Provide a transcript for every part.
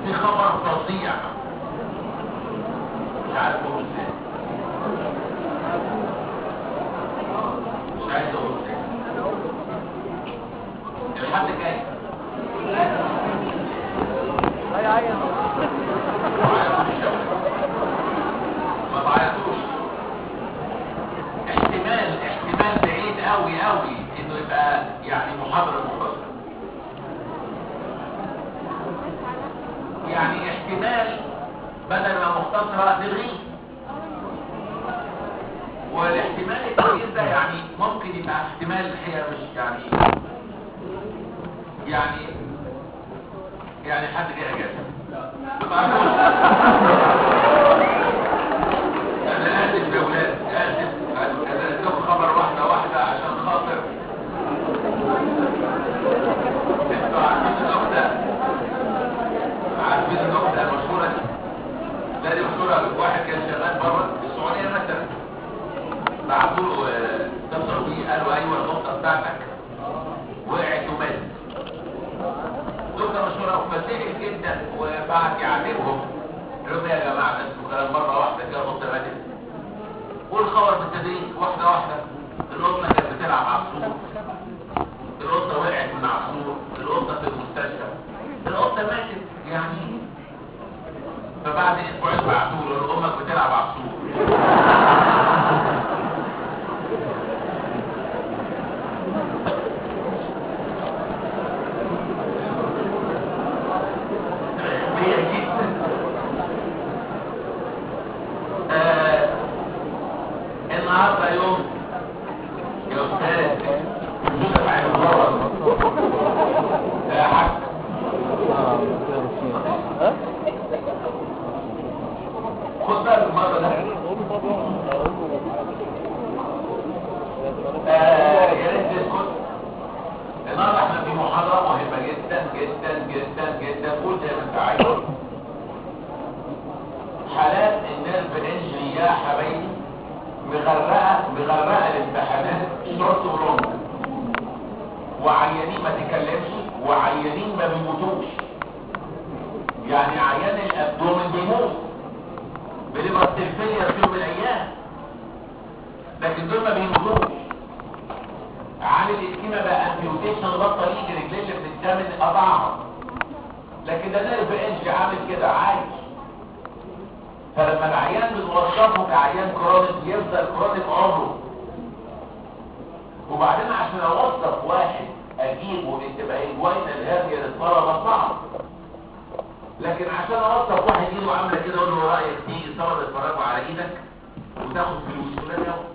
في خبر فظيع مش عارف اقول ازاي مش عايز اقول ازاي الحد جاي هاي هاي ما تعيطوش يا ولاد. ما تعيطوش احتمال احتمال بعيد قوي قوي انه يبقى يعني محاضرة مختصرة يعني احتمال بدل ما مختصرة نلغيه والاحتمال الكبير ده يعني ممكن يبقى احتمال الحقيقة مش يعني يعني يعني حد جه اجازة ما تعرفوش. انا اسف يا ولاد اسف انا اديكم خبر واحدة واحدة عشان خاطر انتوا عارفين النقطة عارفين النقطة المشهورة دي لا دي مشهورة واحد كان شغال بره في السعودية مثلا بعتوا له آه، اتصلوا بيه قالوا ايوه النقطة بتاعتك وقعت وماتت نقطة مشهورة وفزعت جدا وبعت يعاتبهم قالوا لهم يا جماعة ده انتوا كلام مرة واحدة كده النقطة ماتت والخبر بالتدريج واحدة واحدة القطة كانت بتلعب عصفور القطة وقعت من عصفور القطة في المستشفى القطة ماتت يعني فبعد اسبوعين بعتوا له امك بتلعب عصفور هي جدا آه، النهارده يوم يا استاذ يوسف عين الله يا حاج خد بالك المره ده آه، يا ريت تسكت النهارده احنا في محاضره مهمه جدا جدا جدا جدا قول زي ما انت عايز حالات النيرف انجري يا حبايبي مغرقه مغرقه الامتحانات شورت ولونج وعيانين ما تكلمش وعيانين ما بيموتوش يعني عيان الابدومن بيموت بليبر الفيلير في يوم من الايام لكن دول ما بيموتوش عامل اسكيما بقى امبيوتيشن بطل يجي رجلين اللي بتتجمد قطعها لكن ده نيرف انجري عامل كده عايش فلما العيان بنوصفه كعيان كرونيك يفضل كرونيك عمره وبعدين عشان اوصف واحد اجيبه تبقى الجوينه الهرنيا للطلبه صعب لكن عشان اوصف واحد ايده عامله كده اقول له رايك تيجي الطلبه يتفرجوا على ايدك وتاخد فلوس ولا تاخد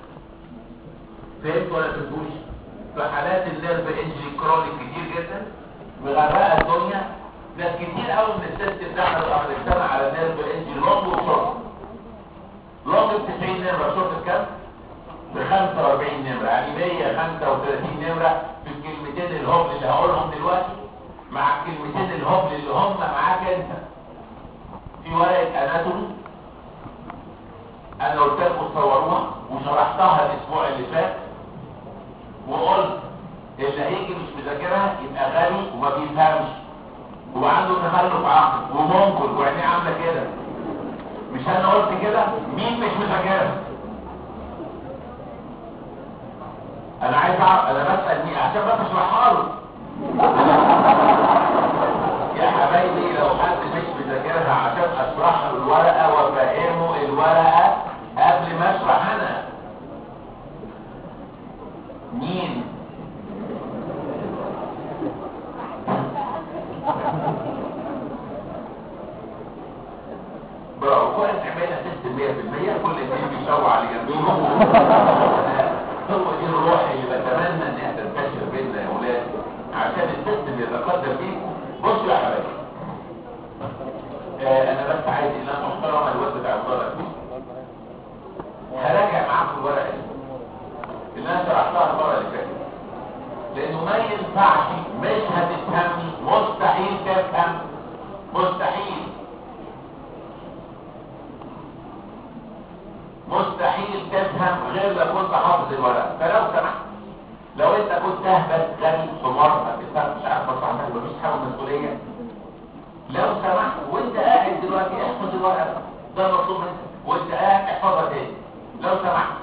فهمت ولا فهمتوش فحالات النيرف انجري كرونيك كتير جدا مغرقه الدنيا ناس كتير قوي من السيستم ده احنا بنجتمع على النيرف انجري لونج وشورت لونج ب 90 نمره شورت بكام؟ ب 45 نمره يعني 135 نمره في الكلمتين الهبل اللي هقولهم دلوقتي مع الكلمتين الهبل اللي هم معاك انت في ورقه اناتومي انا قلت لكم تصوروها وشرحتها الاسبوع اللي فات وقلت اللي هيجي مش مذاكرها يبقى غبي وما بيفهمش وعنده تخلف عقل وممكن وعينيه عامله كده مش انا قلت كده مين مش مذاكرها انا عايز اعرف انا بسال مين عشان بس اشرحها له يا حبايبي لو حد مش مذاكرها عشان اشرح له الورقه وافهمه الورقه قبل ما اشرح انا مين برافو كويس عملنا سيستم 100% كل اتنين بيشاوروا على جنبهم هو دي الروح اللي بتمنى انها تنتشر بيننا يا اولاد عشان السيستم يتقدم بيكم بصوا يا حبايبي آه انا بس عايز ان انا محترمه الواد بتاع الورق دي هراجع معاكم الورقه دي اللي انا شرحتها المره اللي فاتت لانه ما ينفعش مش هتفهمني مستحيل تفهم مستحيل مستحيل تفهم غير لو كنت حافظ الورق فلو سمحت لو انت كنت اهبل غني حمار ما تفهمش عارف صاحبك مفيش حاجه مسؤوليه لو سمحت وانت قاعد دلوقتي احفظ الورقه ده المطلوب منك وانت قاعد احفظها تاني لو سمحت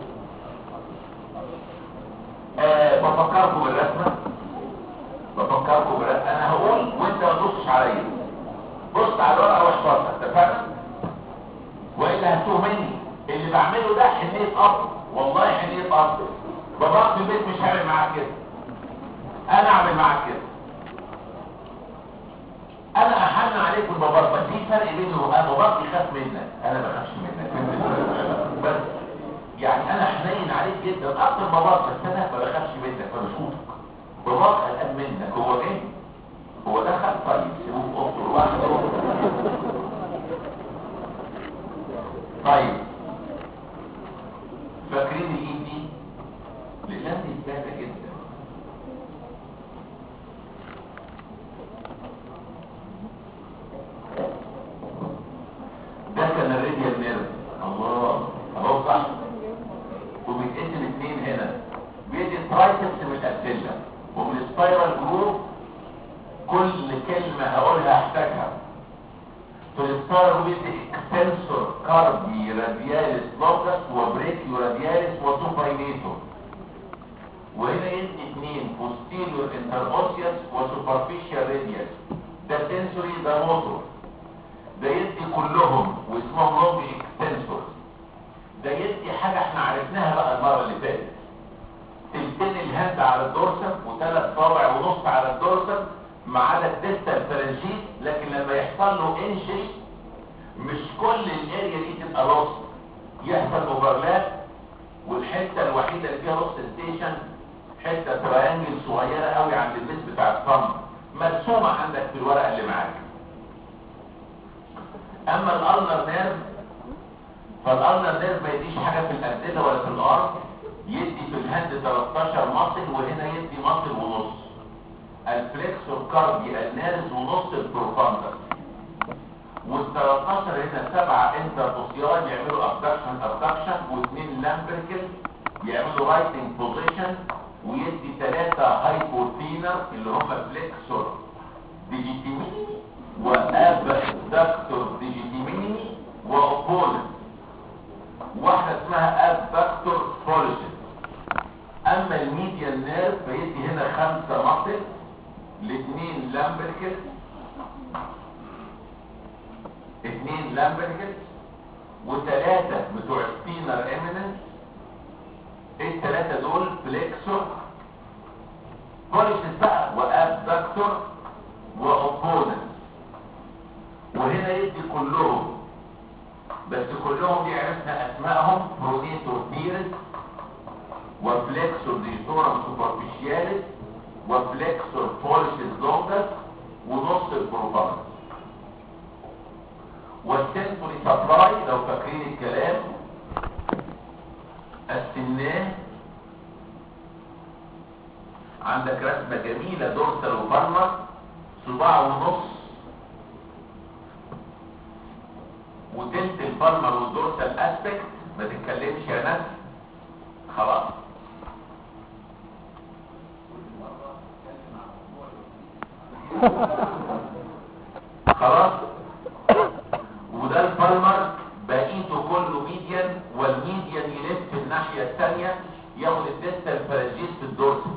آه بفكركم بالرسمه بفكركم بالرسمه انا هقول وانت ما تبصش عليا بص على الورقه واحفظها اتفقنا والا هتوه مني اللي بعمله ده حنيه اب والله حنيه اب باباك في البيت مش هعمل معاك كده انا اعمل معاك كده انا احن عليك بالباباك بس في فرق بيني وبين باباك يخاف منك انا ما بخافش منك بس يعني انا حنين عليك جدا اكتر باباك بس انا ما بخافش منك ما بشوفك باباك قلقان منك هو ايه هو دخل طيب سيبوه في اوضته لوحده طيب فاكرين الايد دي لان دي سهله جدا ده كان الراديال نيرف الله اهو صح وبيتقسم اتنين هنا بيدي الترايسبس من الاسفلة ومن السبايرال جروب كل كلمة هقولها احتاجها في السبايرال جروب بيدي اكستنسور كاردي رادياليس لوكس وبريكيو رادياليس وسوباينيتور وهنا يدي اتنين posterior interosseous وسوبرفيشال رادياليس ده سنسوري ده موتور ده يدي كلهم واسمهم لونج اكستنسور ده يدي حاجة احنا عرفناها بقى المرة اللي فاتت تلتين الهند على الدورسم وثلاث صابع ونص على الدورسم ما عدا الديستال فرنجيت لكن لما يحصل له انجري مش كل الاريا دي تبقى لوس يحصل اوفرلاب والحته الوحيده اللي فيها لوس ستيشن حته تريانجل صغيره قوي عند البيس بتاع الصم مرسومه عندك في الورقه اللي معاك اما الالنر نيرف فالالنر نيرف ما يديش حاجه في الانتله ولا في الارض يدي في الهند 13 مصل وهنا يدي مصل ونص الفليكسور كاردي النارز ونص البروفاندر وال 13 هنا سبعة انتر يعملوا ابدكشن ابدكشن واثنين لامبركل يعملوا رايتنج بوزيشن ويدي ثلاثة هايبوثينر اللي هم فليكسور ديجيتيميني وابدكتور ديجيتيميني واوبولنت واحدة اسمها ابدكتور فوليسن اما الميديان نيرف فيدي هنا خمسة مصل لاثنين لامبركل اثنين لامبركل وثلاثة بتوع سبينر اميننس الثلاثة دول فليكسور فوليسن بقى وابدكتور واوبوننت وهنا يدي كلهم بس كلهم دي عرفنا اسمائهم برونيتور تيرس وفليكسور ديجيتورم سوبرفيشياليس وفليكسور فوليسيس لونجس ونص البروفانس والسنسوري سبلاي لو فاكرين الكلام قسمناه عندك رسمة جميلة دورسال وبالمر صباع ونص وتلت البالمر والدورسال اسبكت ما تتكلمش يا ناس خلاص خلاص وده البالمر بقيته كله ميديان والميديان يلف الناحية الثانية ياخد الدستة الفرنجيس في الدورسال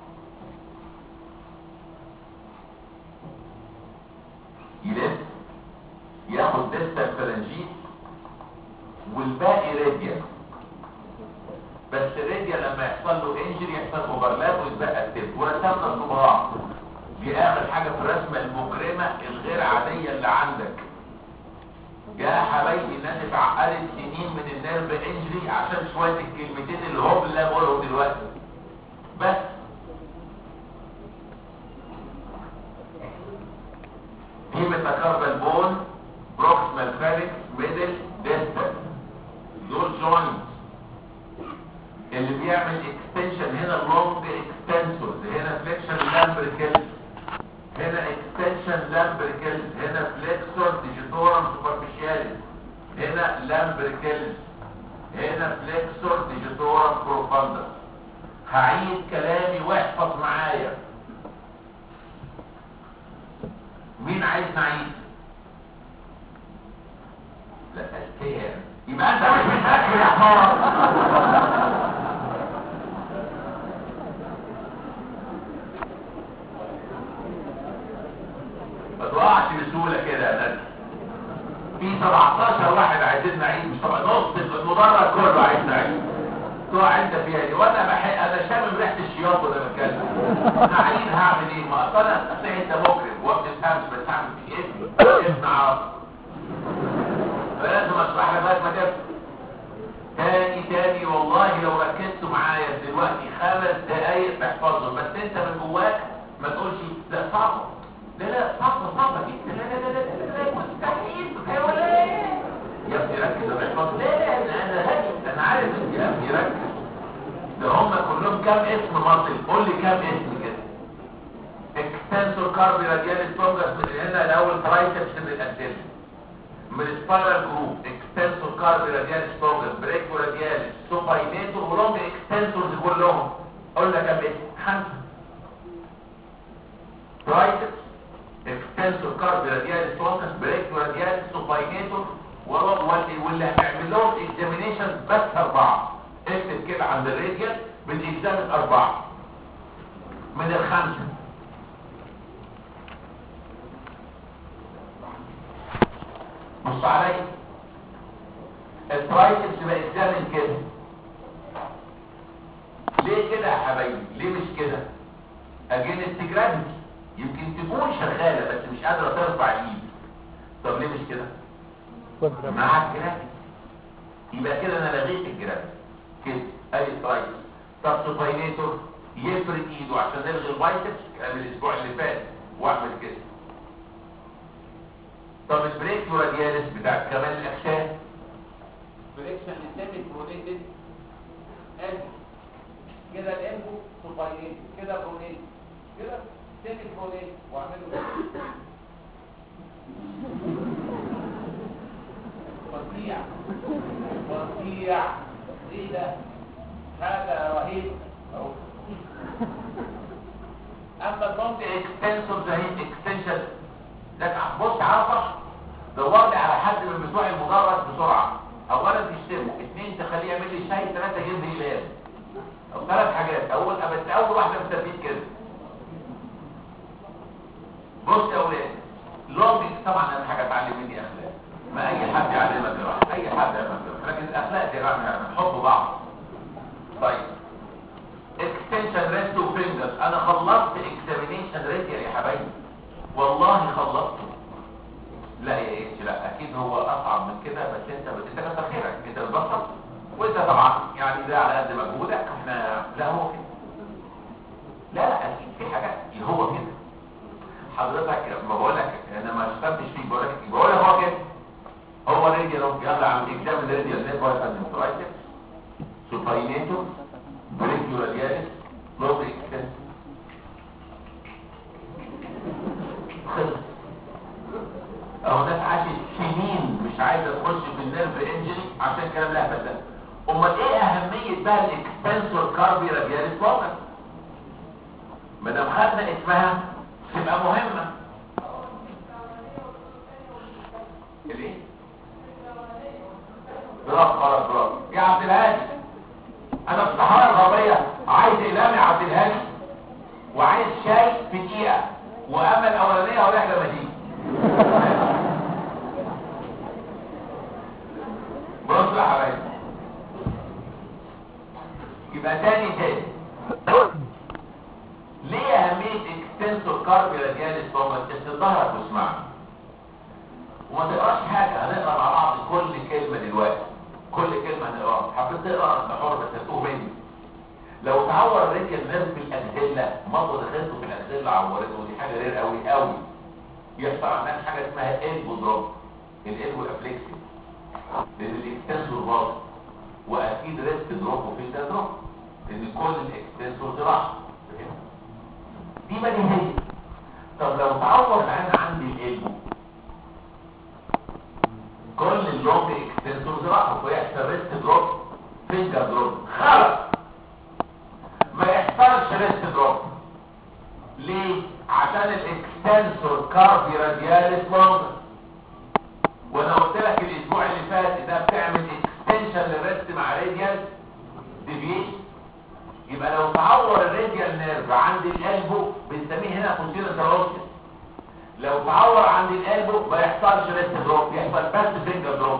يلف ياخد دستة الفرنجيس والباقي راديال بس الراديال لما يحصل له انجري يحصل اوفرلاب ويتبقى التب ورسمنا الصباع دي اخر حاجه في الرسمه المجرمه الغير عاديه اللي عندك يا حبايبي الناس اتعقدت سنين من النيرف انجري عشان شويه الكلمتين اللي هم اللي بقولهم دلوقتي بس في ميتاكاربال بون بروكسمال فالكس ميدل ديستال دول جوينت اللي بيعمل اكستنشن هنا لونج اكستنسورز هنا فليكشن لامبريكل هنا اكستنشن لامبريكل هنا فليكسور ديجيتورم سوبرفيشياليس هنا لامبريكل هنا فليكسور ديجيتورم بروفاندس هعيد كلامي واحفظ معايا مين عايز نعيد لا اذكياء يبقى انت مش متاكد يا حمار ما تقعش بسهوله كده يا نادي في 17 واحد عايزين نعيد مش طبعا نص المدرج كله عايز نعيد تقع انت فيها دي وانا بحق انا شامم ريحه الشياط وانا بتكلم نعيد هعمل ايه ما اصل انا اصل انت مجرم وما بتفهمش بس هعمل فيك اسمي اسم عربي فلازم اشرح لك لغايه ما تفهم تاني تاني والله لو ركزتوا معايا دلوقتي خمس دقايق تحفظهم بس انت من جواك ما تقولش لا صعبه لا لا صعبه صعبه جدا لا لا لا لا لا لا مستحيل يا ولا يا ابني ركز انا احفظ لا لا انا انا هادي انا عارف انت يا ابني ركز ده هم كلهم كام اسم مصري قول لي كام اسم كده اكستنسور كاربي رادياليس فونجس من هنا الاول ترايسبس من الانتل من السبايرال جروب اكستنسور كاربي رادياليس فونجس بريكو رادياليس سوباينيتور ولونج اكستنسورز كلهم قول لك كام اسم خمسه ترايسبس اكستنسور كاربي رادياليس فونجس بريكو رادياليس سوباينيتور واللي هنعمل لهم اكزامينيشن بس اربعه اكتب كده عند الراديال بنكزامن اربعه من الخمسه بص عليا الترايسبس بإكزامن كده ليه كده يا حبايبي ليه مش كده اجينست جرافيتي يمكن تكون شغاله بس مش قادره ترفع الايد طب ليه مش كده مع الجرافيتي يبقى كده انا لغيت الجرافيتي كده ادي الترايسبس طب سوباينيتور يفرد ايده عشان نلغي البايسبس من الاسبوع اللي فات واعمل كده طب البريك رادياليس بتاع كمال الاجسام بريكشن للسيمي برونيتد ادي كده الانبو سوباينيت كده برونيت كده سيمي برونيت واعمله كده وسيع وسيع ايه ده حاجه رهيبه اهو اما البومب اكستنسور ده اكستنشن ده بص عرفه دور لي على حد من بتوع المدرج بسرعه اولا تشتمه اثنين تخليه يعمل لي شاي ثلاثه جنب هلال او ثلاث حاجات اول بس اول واحده بتثبيت كده بص يا اولاد لونج طبعا انا حاجه اتعلم مني اخلاق ما اي حد يعلمك جراحه اي حد يعلمك جراحه لكن الاخلاق دي رحمه بنحب بعض طيب اكستنشن ريست وفينجرز انا خلصت اكزامينيشن ريتيال يا حبايبي والله خلصته لا يا ايش لا اكيد هو اصعب من كده بس انت انت كتر خيرك انت بتبسط وانت طبعا يعني ده على قد مجهودك احنا لا هو كده لا لا اكيد في حاجات هو كده حضرتك ما بقول لك انا ما اشتمتش فيك بقول لك بقول لك هو كده هو راديال يلا عم اكزامن راديال نيفر سنترايتس سوباينيتور بريكيو رادياليس لوب اكستنس خلص اهو ناس عاشت سنين مش عايزه تخش في النيرف انجري عشان الكلام ده ده امال ايه اهميه بقى الاكستنسور كاربي رادياليس فوكس ما دام خدنا اسمها تبقى مهمه الايه برافو خلاص برافو يا عبد الهادي انا في الصحراء الغربيه عايز اقلام يا عبد الهادي وعايز شاي في دقيقه واما الاولانيه هقول لك لما تيجي بص يا حبايبي يبقى تاني تاني ليه اهميه اكستنسور كاربي رادياليس فوكس تظهرك واسمعني وما تقراش حاجه هنقرا مع بعض كل كلمه دلوقتي كل كلمه هنقراها حبيت تقرا انت حر بس هتوه مني لو تعور رجل نيرف في الاكزيلا مضغ دخلته في الاكزيلا عورته ودي حاجه غير قوي قوي يحصل عندنا حاجه اسمها البو دروب الالبو افليكسي لان الاكستنسور باظ واكيد ريست دروب وفي ده دروب لان كل الاكستنسور راح دي بديهيه طب لو تعور معانا عندي الالبو كل اللونج اكستنسورز راحوا ويحصل ريست دروب فينجر دروب خلاص ما يحصلش ريست دروب ليه عشان الاكستنسور كارب كاربي رادياليس لونجر وانا قلت لك الاسبوع اللي فات ده بتعمل اكستنشن للريست مع راديال ديفيشن يبقى لو تعور الراديال نيرف عند القلب بنسميه هنا فوسيل انتروسيس لو تعور عند القلب ما يحصلش ريست دروب يحصل بس فينجر دروب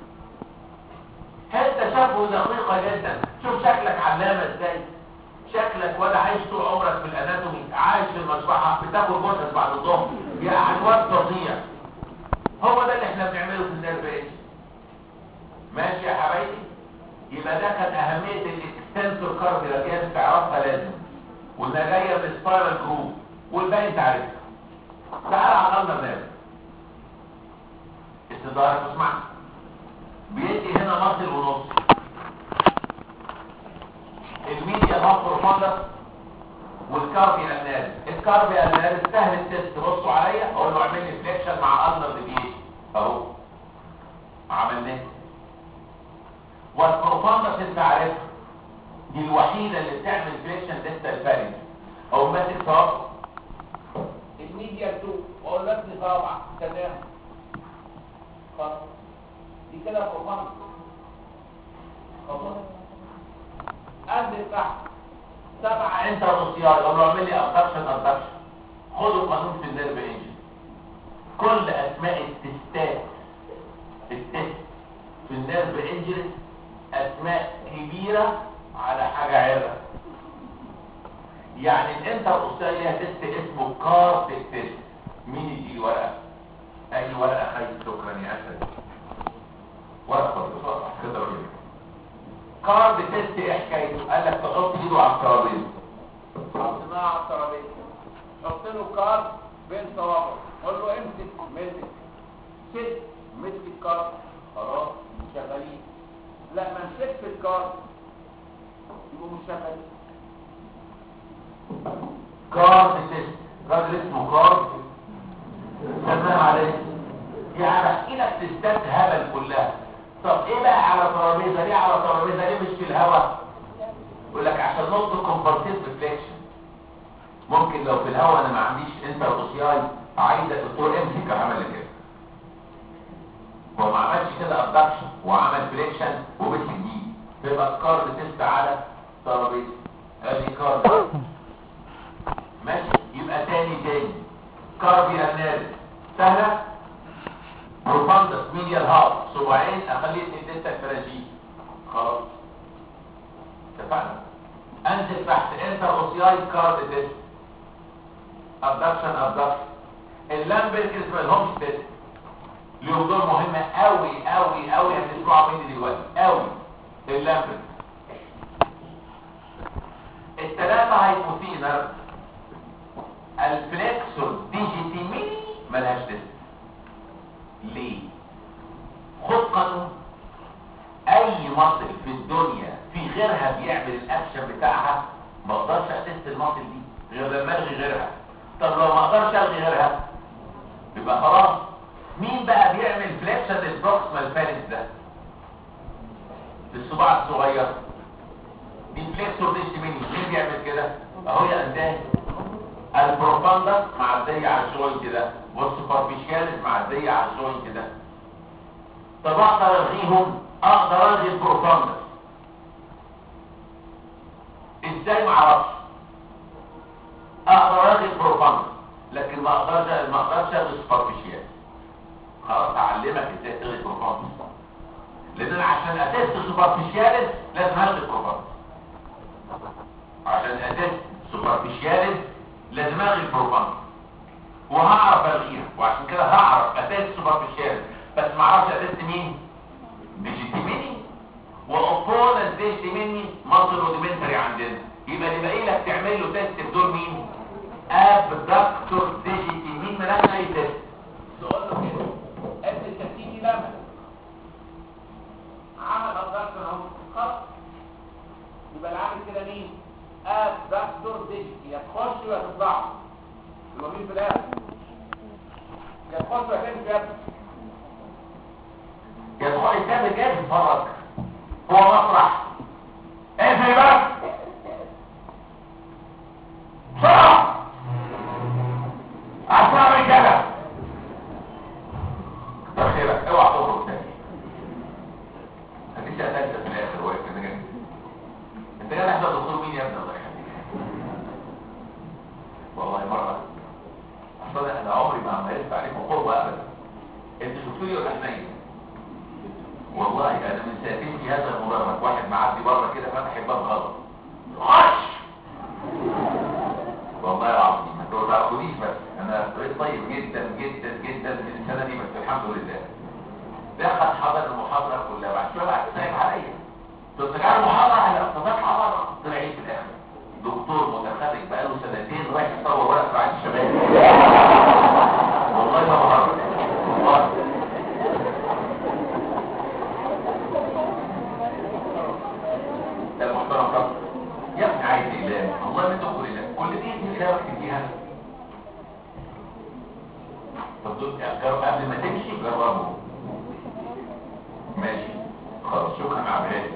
حته شافه دقيقه جدا شوف شكلك علامه ازاي شكلك ولا عايش طول عمرك في الاناتومي عايش في المشرحه بتاكل جثث بعد الظهر يعني وقت تضيع هو ده اللي احنا بنعمله في النيرف ايش ماشي يا حبايبي يبقى ده كان اهميه الاكستنسور كارد اللي تعرفها لازم وانها جايه من سبايرال جروب والباقي انت عارفها تعال على النمبر نيرف استدارك اسمعني بيدي هنا مصل ونص الميديا هاف بروفاندس والكاربي الناس الكاربي الناس سهل التست بصوا عليا اقول له اعمل لي فليكشن مع النر ديفيشن اهو عملناه والبروفاندس انت عارفها دي الوحيده اللي بتعمل فليكشن لسه الفارج او ماسك صابع الميديا 2 واقول لك دي صابعه تمام خلاص دي كده بروفاند خلاص انزل تحت سبعه انت روسياي اقول له اعمل لي ابدكشن ابدكشن خدوا قانون في النيرف انجن كل اسماء التستات التست في النيرف انجن اسماء كبيره على حاجه عره يعني الانتر اوستال ليها تست اسمه كارت تيست مين يدي ورقه اي ورقه خير شكرا يا اسد ورقه بسرعه كده كده كارد تيست ايه حكايته قال لك تحط ايده على الترابيزه حطيناها على الترابيزه حط له كارد بين صوابعه قول له امسك مسك شد مسك الكارد خلاص شغالين لا ما مسكت الكارد يبقوا مش شغالين كارد تيست راجل اسمه كارد سماها عليه يعني احكي لك تستات هبل كلها طب ايه بقى على ترابيزه ليه على ترابيزه ليه مش في الهواء يقول لك عشان نقطه كومبارتيت ريفليكشن ممكن لو في الهواء انا ما عنديش انتر اوسياي عايز الدكتور امسك عمل كده هو ما عملش كده ابدكشن وعمل فليكشن ومسك دي تبقى الكارد تيست على ترابيزه ادي كارد ماشي يبقى تاني تاني كاربي الناس سهله بروفاندس ميديال هاف صباعين اخليه اديتك فراجيل خلاص اتفقنا انزل تحت انتر اوسياي كارد تيست ابدكشن ابدكشن اللامبرج اسمه الهومش تيست له دور مهم قوي قوي قوي هتسمعوا مني دلوقتي قوي اللامبرج الثلاثه هايبوثينر الفليكسور ديجيتي ميني ملهاش تيست ليه خد قانون اي مصل في الدنيا في غيرها بيعمل الاكشن بتاعها ما اقدرش اتست المصل دي غير لما الغي غيرها طب لو ما اقدرش الغي غيرها يبقى خلاص مين بقى بيعمل فليكشن للبروكسمال فالنس ده في الصباع الصغير دي فليكسور ديجيتي ميني مين بيعمل كده اهو يا انداه البروفاندا معدية على الجوينت ده والسوبرفيشيالز معدية على الجوينت ده طب اقدر الغيهم اقدر الغي البروفاندا ازاي معرفش اقدر الغي البروفاندا لكن ما اقدرش ما اقدرش الغي السوبرفيشيالز خلاص اعلمك ازاي تلغي البروفاندا لان انا عشان اتست السوبرفيشيالز لازم الغي البروفاندا عشان اتست السوبرفيشيالز لازم الغي البروفاند وهعرف الغيها وعشان كده هعرف اساس سوبرفيشال بس ما اعرفش اساس مين ديجيتيميني واوبوننت ديجيتيميني مصر روديمنتري عندنا يبقى اللي باقي لك تعمل له تيست بدور مين ابدكتور ديجيتيمين مالهاش اي تيست تقول له كده ابن التسيني لما عمل ابدكتور اهو خلاص يبقى اللي عامل كده مين ابدكتور ديجيتي يا تخش يا تطلع يبقى مين في الاخر يا تخش يا تمشي يا ابني يا تروح الكامل جاي تتفرج هو مسرح اقفل بقى بسرعه عشان رجاله والله ابدا انت شفتوني ولا حنين والله انا من ساعتين في هذا المدرج واحد معدي بره كده فتح الباب غلط خش والله العظيم ما تعرفونيش بس انا بقيت طيب جدا جدا جدا من السنه دي بس الحمد لله دخل حضر المحاضره كلها بعد شويه بعد سايب عليا تطلع المحاضره على تطلع بره طلع ايه في الاخر دكتور متخرج بقاله سنتين رايح يصور ورقه في عيد الشباب والله ما بهرج والله ده المحترم طبعا يا ابني عايز اقلام والله ما تقول اقلام كل دي انت كده بتديها طب دول جرب قبل ما تمشي جربه ماشي خلاص شكرا يا عبد الهادي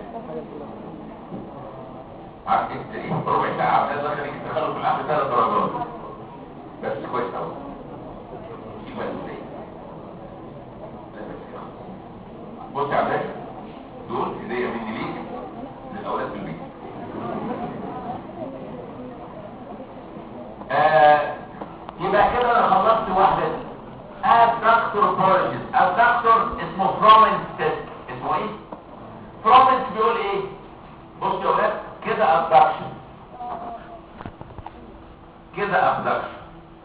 عارف انت ايه ربع ساعه عبد الهادي خليك تدخله في الاخر ثلاث درجات بس كويس قوي يبقى ازاي لا بس كده. بص يا عبد الهادي دول هديه مني ليك للاولاد في البيت آه يبقى كده انا خلصت واحده abductor polygis abductor اسمه فرومنس تيست اسمه ايه فرومنس بيقول ايه بص يا ولاد كده abduction كده abduction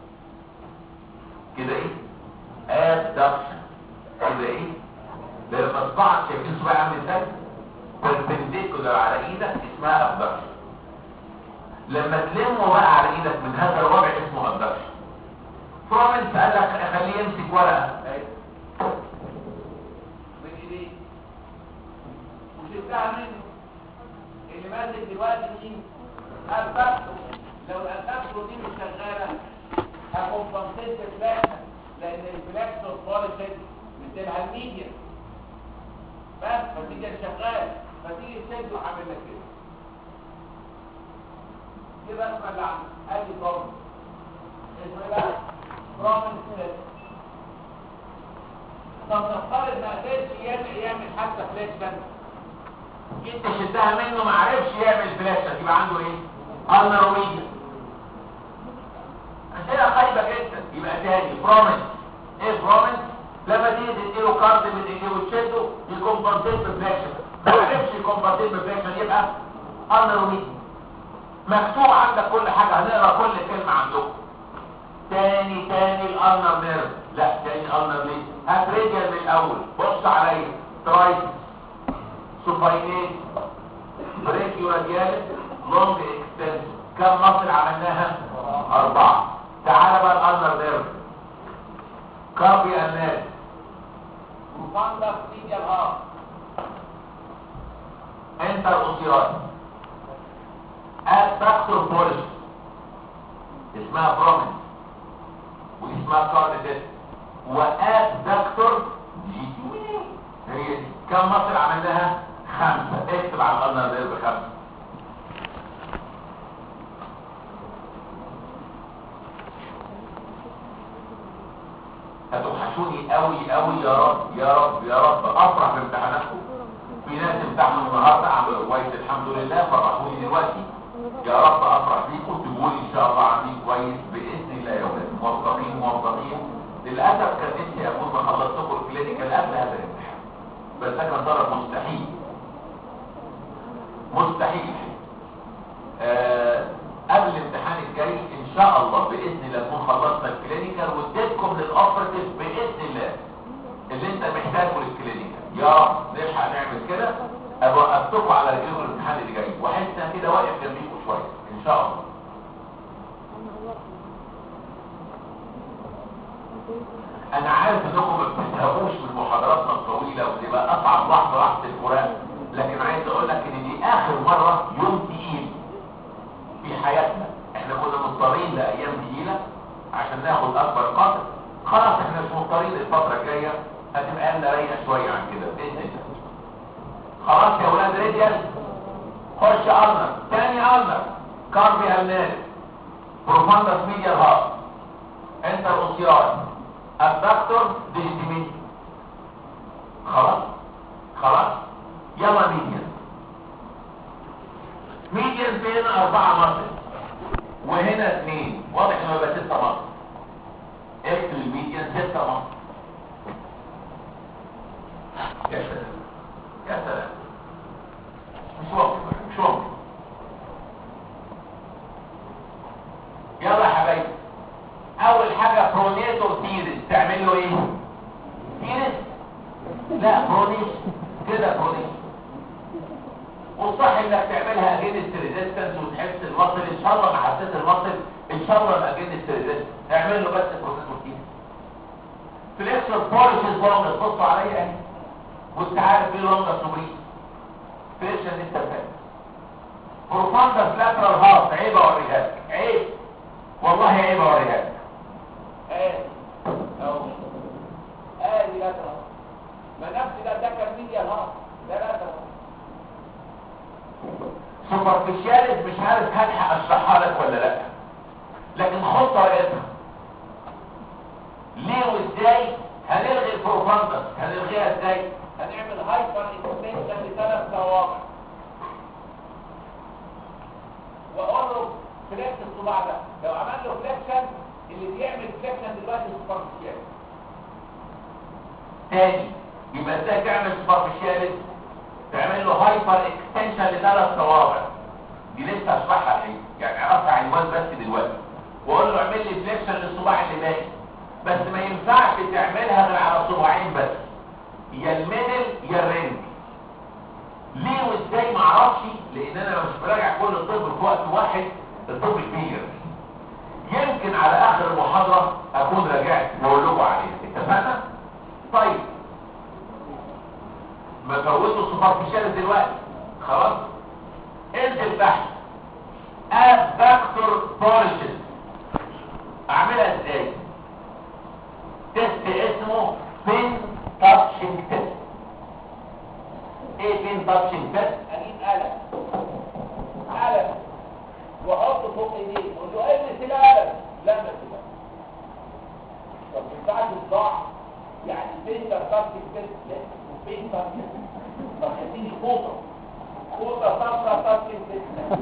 كده ايه abduction كده ايه لما اصبعك شايفين صباعي عامل ازاي perpendicular على ايدك اسمها abduction لما تلمه بقى على ايدك من هذا الوضع اسمه abduction فرومنس قال لك خليه يمسك ورقه من ايديه وشفتها منه اللي ماسك دلوقتي مين الفاكتور لو الفاكتور دي مش شغاله هكمبنسيت الفلاكشن لان الفلاكشن بوليسيد بتبقى الميديا بس فتيجي شغال فتيجي تشد وعامل لك كده كده اسمع اللي عامل ادي برومنس اسمه ايه بقى برومنس تيست طب نفترض ما قدرش يعمل يعمل حتى فليكشن انت شدها منه ما عرفش يعمل فلاشه يبقى عنده ايه النرويجيا اسئله خايبه جدا يبقى تاني برومنس ايه برومنس لما تيجي تديله كارد من ايديه وتشده يكمبنسيت بفلاكشن ما عرفش يكمبنسيت بفلاكشن يبقى النرويجيا مكتوب عندك كل حاجه هنقرا كل كلمه عندكم تاني تاني الالنر نيرف لا تاني الالنر ليه هات ريديال من الاول بص عليا ترايسس سوباينيت بريكيو راديالس لونج اكستنس كم مصل عملناها اربعة تعال بقى الالنر نيرف كاربي الناس وفاندا ستيجا الهارت انتر اوسيرات ابدكتور بولش اسمها برومنس واسمها كارديتس وابدكتور دي هي دي كم مصر عملناها خمسة اكتب على القلنا ده بخمسة هتوحشوني قوي قوي يا رب يا رب يا رب افرح بامتحاناتكم في ناس امتحنوا النهارده عملوا كويس الحمد لله فرحوني دلوقتي يا رب افرح بيكم تقولي ان شاء الله عاملين كويس باذن الله يا ولاد موفقين موفقين للاسف كان نفسي اكون ما خلصتكم الكلينيكال قبل هذا الامتحان بس ده كان طلب مستحيل مستحيل آه قبل الامتحان الجاي ان شاء الله باذن الله نكون خلصنا الكلينيكال واديتكم للاوبرتيف باذن الله اللي انت محتاجه للكلينيكال يا رب نلحق نعمل كده ابقى وقفتكم على رجلكم الامتحان اللي جاي واحس انا كده واقف جنبيكم شويه ان شاء الله انا عارف انكم ما بتزهقوش من محاضراتنا الطويله وتبقى اصعب لحظه لحظه الفراق لكن عايز اقول لك ان دي اخر مره يوم تقيل في حياتنا احنا كنا مضطرين لايام تقيله عشان ناخد اكبر قدر خلاص احنا مش مضطرين الفتره الجايه هتبقى لنا رايقه شويه عن كده باذن الله خلاص يا ولاد رجال خش ارنر تاني ارنر كاربي الناس بروفاندس ميديا هارت انتر اوسيار الدكتور ديجيتيمين خلاص خلاص يلا ميديان ميديان فين اربعة مصر وهنا اثنين واضح انه يبقى ستة مصر اكتب الميديان ستة مصر لا برونيش كده برونيش والصح انك تعملها اجينست ريزيستنس وتحس المصل ان شاء الله ما حسيت المصل ان شاء الله ما اجينست ريزيستنس اعمل له بس بروتين فليكسر بوليشز لونجس بصوا عليا اهي وانت عارف ايه لونجس وبريد فليكشن لسه فاهم بروفاندس لاترال هارت عيب اوريها لك عيب والله عيب اوريها لك ادي اهو ادي لا ترى ما نفس ده ده كان ميديا الهارت ده لا ترى سوبرفيشاليز مش عارف هلحق اشرحها لك ولا لا لكن خد طريقتها ليه وازاي هنلغي البروفاندس هنلغيها ازاي هنعمل هايبر اكستنشن لثلاث صوابع واقول له فليكس الصباع ده لو عمل له فليكشن اللي بيعمل فليكشن دلوقتي سوبرفيشال تاني يبقى ازاي تعمل سوبرفيشاليز تعمل له هايبر اكستنشن لثلاث صوابع دي لسه هشرحها ايه يعني اعرفها عنوان بس دلوقتي واقول له اعمل لي فليكشن للصباع اللي باقي بس ما ينفعش تعملها غير على صباعين بس يا الميدل يا الرينج ليه وازاي ما اعرفش لان انا مش براجع كل الطب في وقت واحد الطب كبير يمكن على اخر المحاضره اكون راجعت واقول لكم عليها اتفقنا طيب ما فوتوا سوبرفيشال دلوقتي خلاص انزل تحت ادكتور بوليشز اعملها ازاي تيست اسمه بين تاتشنج تيست ايه بين تاتشنج تيست اجيب قلم قلم واحطه فوق ايديه اقول له البس القلم لا ما تبقى طب ما ينفعش الضعف يعني بنتر تاتشنج تيست لا وبين تاتشنج طب اديني فوطه فوطه صفرا تاتشنج تيست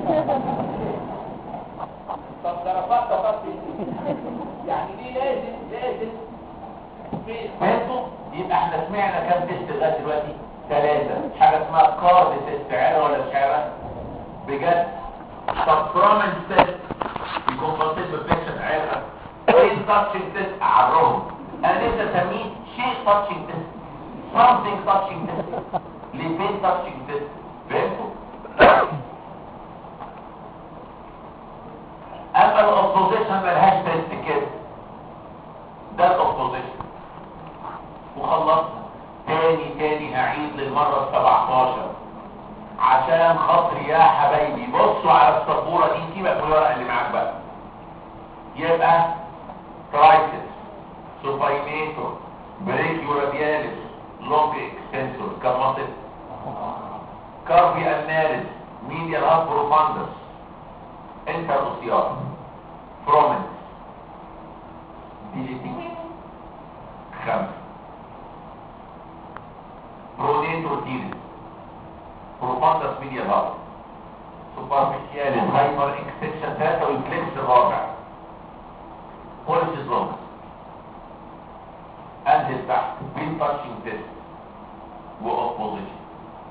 طب ضربات تاتشنج تيست يعني دي لازم لازم في فهمتوا يبقى احنا سمعنا كام تيست لغايه دلوقتي ثلاثه حاجه اسمها كارد تيست عيره ولا مش عيره بجد طب برومنس تيست يكون بسيط بفليكشن عيره بين تاتشنج تيست اعرهم انا نفسي اسميه شيء تاتشنج تيست something touching test ليه بين تاتشنج تيست فهمتوا اما الاوبوزيشن ملهاش تيست كده ده الاوبوزيشن وخلصنا تاني تاني هعيد للمرة السبعتاشر عشان خاطري يا حبايبي بصوا على السبورة دي سيبك من الورقة اللي معاك بقى يبقى كرايسيس سوباينيتور بريكيو رادياليس لونج اكستنسور كم مصر كاربي النارس ميديال هاب بروفاندس انتر اوسيار فرومنس ديجيتي خمسة برونين روتينس بروفاندس ميديا هاب سوبرفيشياليس هايبر اكستنشن ثلاثة والفليكس الرابع بوليسيس لونجس انزل تحت بين تاتشنج تيست واوبوزيشن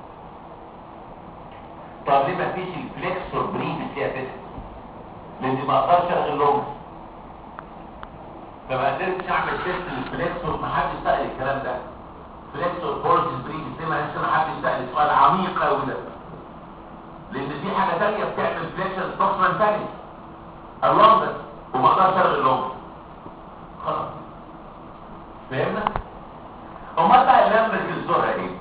طب ليه ما فيش الفليكسور بريفس فيها تيست لان ما اقدرش الغي اللونجس فما قدرتش اعمل تيست للفليكسور ما حدش سال الكلام ده فليكسور بوليسيس بريفس ليه ما لسه ما حدش سال السؤال عميق قوي ده لان في حاجه ثانيه بتعمل فليكشن بروكسمان ثاني اللونجس وما اقدرش الغي اللونجس خلاص فهمنا امال بقى اللمة الزرع ايه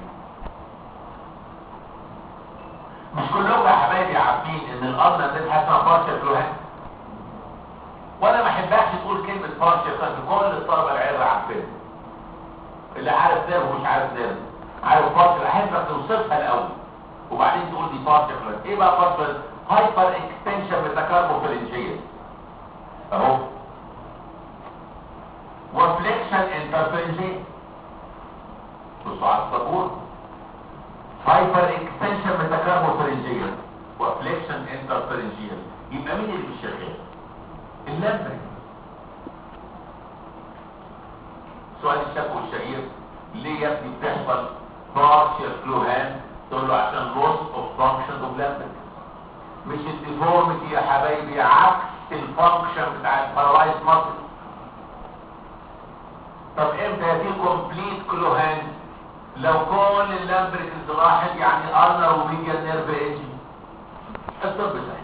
مش كلكم يا حبايبي عارفين ان الارض دي اسمها بارشل كلوهان وانا ما احبكش تقول كلمه بارشل كلوهان كل الطلبه العيال عارفينها اللي عارف نيرف ومش عارف نيرف عارف بارشل احبك توصفها الاول وبعدين تقول دي بارشل كلوهان ايه بقى بارشل هايبر اكستنشن ميتاكاربوفلنجيه اهو وفليكشن انترفرنجين بصوا على السبور هايبر اكستنشن ميتاكاربوفرنجيال وفليكشن انترفرنجيال يبقى مين اللي مش شغال اللمبري سؤال الشك الشهير ليه يا ابني بتحصل بارشال فلوهان تقول له عشان لوس اوف فانكشن اوف لمبري مش الديفورميتي يا حبايبي عكس الفانكشن بتاع البارالايز ماسل طب امتى يا في كومبليت كلوهان لو كل اللامبريكلز راحت يعني ارنر وميديان نيرف ايج الطب سهل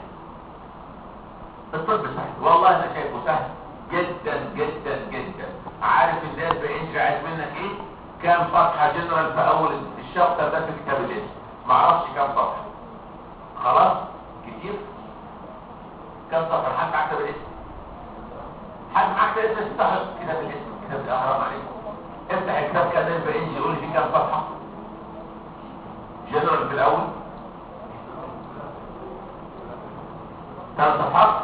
الطب سهل والله انا شايفه سهل جدا جدا جدا عارف الناس بانجري عايز منك ايه كام صفحه جنرال في اول الشابتر ده في كتاب الاسم معرفش كام صفحه خلاص كتير كام صفحه حد معاه كتاب الاسم حد معاه كتاب الاسم افتح كتاب الاسم كتاب الاهرام عليكم افتح الكتاب كده في انجي يقول لي فيه كام صفحه جنرال في الاول ثلاث صفحات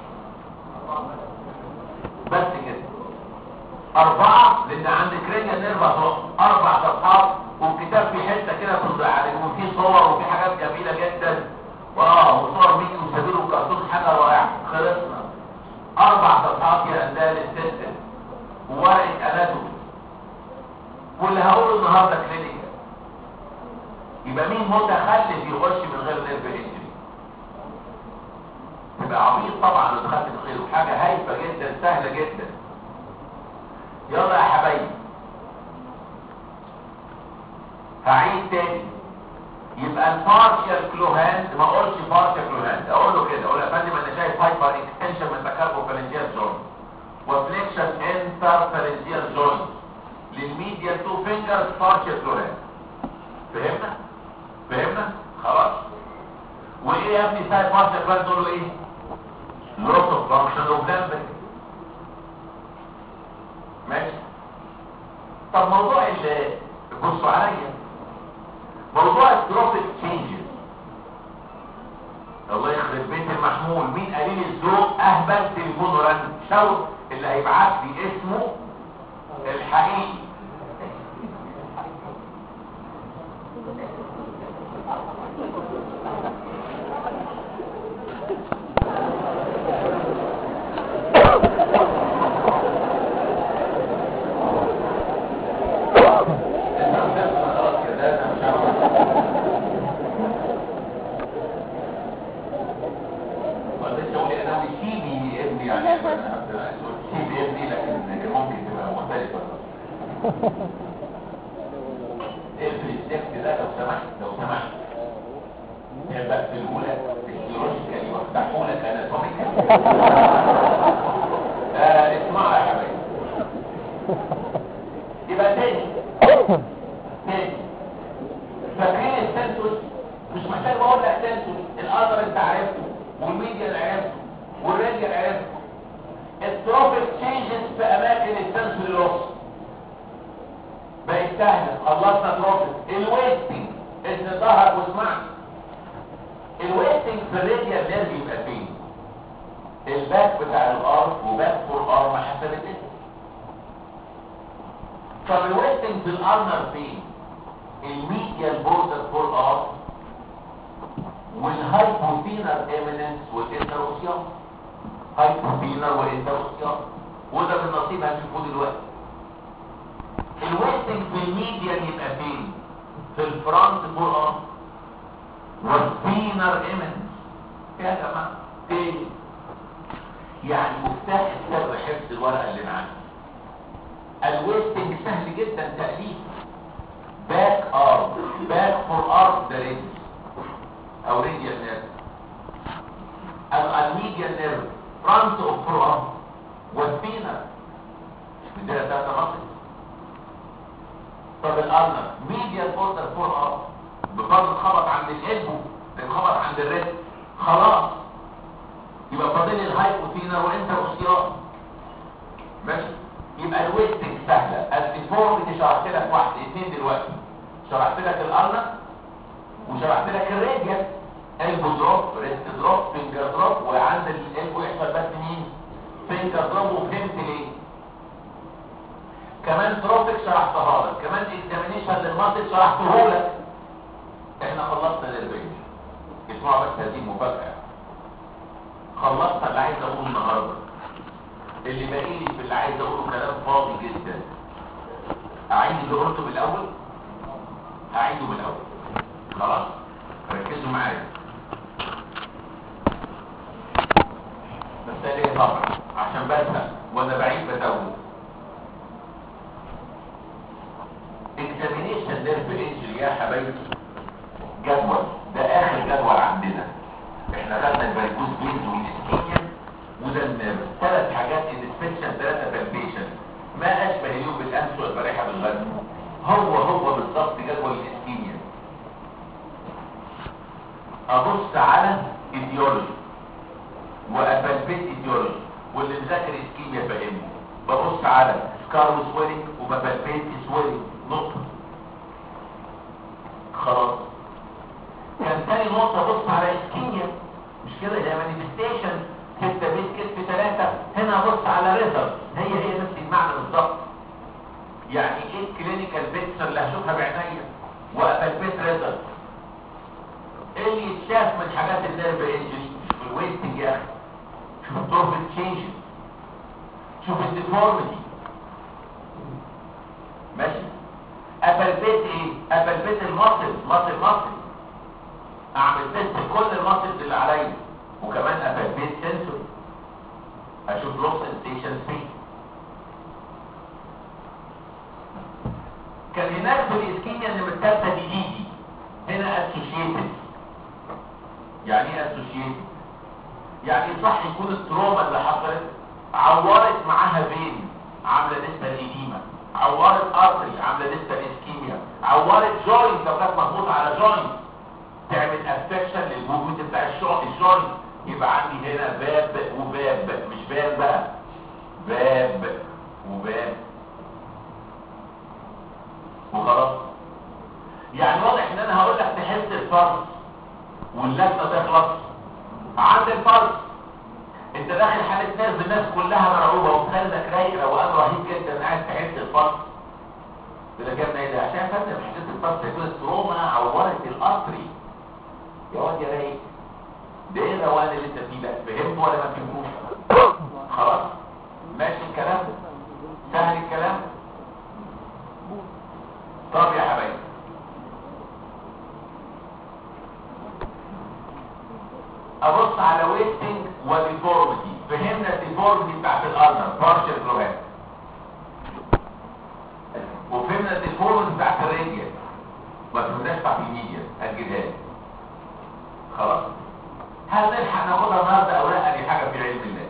بس كده أربعة لأن عند كرينيا نيرف هتروح أربع صفحات والكتاب في حتة كده تنزع عليه وفي صور وفي حاجات جميلة جدا وآه وصور ميكي وسبيل وكرتون حاجة رائعة خلصنا أربع صفحات يا أندال السيستم وورقة أناتومي واللي هقوله النهارده كلينيكال يبقى مين متخلف يخش من غير نيرف انجري يبقى عبيط طبعا لو دخلت من غيره حاجه هايفه جدا سهله جدا يلا يا حبايبي هعيد تاني يبقى البارشال كلوهاند ما اقولش بارشال كلوهاند اقول له كده اقول يا فندم انا شايف هايبر اكستنشن من تكربو جوينت وفليكشن انتر فالنجيال جوينت للميديا تو فينجرز بارشال كلوهاند فهمنا فهمنا خلاص وايه يا ابني سايد بارشال كلوهاند تقول له ايه لوس اوف فانكشن اوف لامبر ماشي طب موضوع ال بصوا عليا موضوع التروفيك تشينجز الله يخرب بيت المحمول مين قليل الذوق اهبل تليفون ورن شاور اللي هيبعت لي اسمه الحقيقي اقفل الدفت ده لو سمحت لو سمحت يبقى في الاولى فيسيولوجيكالي وافتحوا لك اناتوميكالي آه اسمعوا يا حبايبي يبقى تاني تاني فاكرين السنسوس مش محتاج اقول لك سنسوس القدر انت عرفته والميديا عرفته والراديال عرفته التروفيك تشينجز في اماكن السنسوري لوس بقت سهلة خلصنا تروفيك الويستنج ان ظهر واسمعني الويستنج في الراديال نيرف يبقى فين الباك بتاع الارض وباك فور ارم حسب الاسم طب الويستنج في الارنر فين الميديال بوردر فور ارم والهايبوثينر ايميننس والانتروسيوم هايبوثينر والانتروسيوم وده من نصيب هنشوفه دلوقتي الويستنج في الميديان يبقى فين في الفرونت فور ارم والفينر ايمنس يا جماعه تاني يعني مفتاح سر حفظ الورقه اللي معانا الويستنج سهل جدا تاليف باك ارم باك فور ارم ده ريدج او ريديال نيرف الميديال نيرف فرونت اوف فور ارم والفينر مش مديها ثلاثه مصر طب الارنب ميديال بوردر فور ار بفضل خبط عند القلب خبط عند الريست خلاص يبقى فاضل الهايبوثينر وانت اوسيار ماشي يبقى الويستنج سهله الديفورميتي شرحت لك واحد اثنين دلوقتي شرحت لك الارنب وشرحت لك الراديال البو دروب ريست دروب فينجر دروب وعند القلب يحصل بس مين فينجر دروب وفهمت ليه كمان تروفيك شرحتها لك كمان اكزامينيشن للماسل شرحته لك احنا خلصنا الرينج اسمعوا بس هذه مفاجاه خلصنا اللي عايز اقوله النهارده اللي باقي لي في اللي عايز اقوله كلام فاضي جدا اعيد اللي قلته بالاول هعيده بالاول خلاص ركزوا معايا بس ده ليه طبعا عشان بسأل وانا بعيد بتوه examination nerve يا حبايبي جدول ده اخر جدول عندنا احنا خدنا الفيروس بيز والاسكيميا وده النيرف ثلاث حاجات انسبكشن ثلاثه بالبيشن ما اشبه اليوم بالامس والبارحه بالغد هو هو بالظبط جدول الاسكيميا ابص على ايديولوجي وابلبيت ايديولوجي واللي مذاكر اسكيميا فاهمه ببص على سكار وسويلنج وببلبيت سويلنج نقطه خلاص كان تاني نقطة بص على اسكيميا مش كده هي مانيفستيشن ستة بيت كتف ثلاثة هنا بص على ريزلت هي هي نفس المعنى بالظبط يعني ايه الكلينيكال بيكتشر اللي هشوفها بعينيا وابلبيت ريزلت ايه اللي يتشاف من حاجات النيرف انجري في الويستنج يا اخي شوف التروفيك تشينجز شوف الديفورميتي ماشي ابلبيت ايه ابلبيت المصل مصل مصل اعمل تيست كل المصل اللي عليا وكمان ابلبيت سنسور اشوف لوس ستيشن فين كان هناك في الاسكيميا اللي متكتبه دي دي دي هنا اسوشيتد يعني ايه اسوشيتد يعني صح يكون التروما اللي حصلت عورت معاها فين عامله لسه الايديما عورت ارتري عامله لسه الاسكيميا عورت جوينت لو كانت مضغوط على جوينت تعمل افكشن للوجود بتاع الجوينت يبقى عندي هنا باب وباب مش باب بقى باب وباب وخلاص يعني واضح ان انا هقول لك تحس الفرس واللجنه تخلص عند الفرس انت داخل حاله ناس الناس كلها مرعوبه وخلدك رايق روقان رهيب جدا قاعد تحس الفرس ده جابنا ايه ده عشان فاكر حسيت الفرس هيكون التروما عورت القطري يا واد يا رايق ده ايه الروقان اللي انت فيه ده فهمت ولا ما فهمتوش خلاص ماشي الكلام سهل الكلام طب يا حبايبي ابص على ويستنج وديفورميتي فهمنا الديفورميتي بتاعت الارنر بارشل جلوهات وفهمنا الديفورميتي بتاعت الراديال ما فهمناش بتاعت الميديا اجلها لي خلاص هل نلحق ناخدها النهارده او لا دي حاجه في علم الله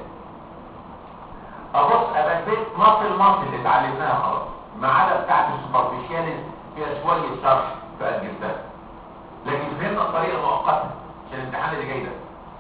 ابص ابسط مصل مصل اللي اتعلمناها خلاص ما عدا بتاعت السوبرفيشاليز فيها شويه شرح فاجلتها لكن فهمنا الطريقه المؤقته عشان الامتحان اللي جاي ده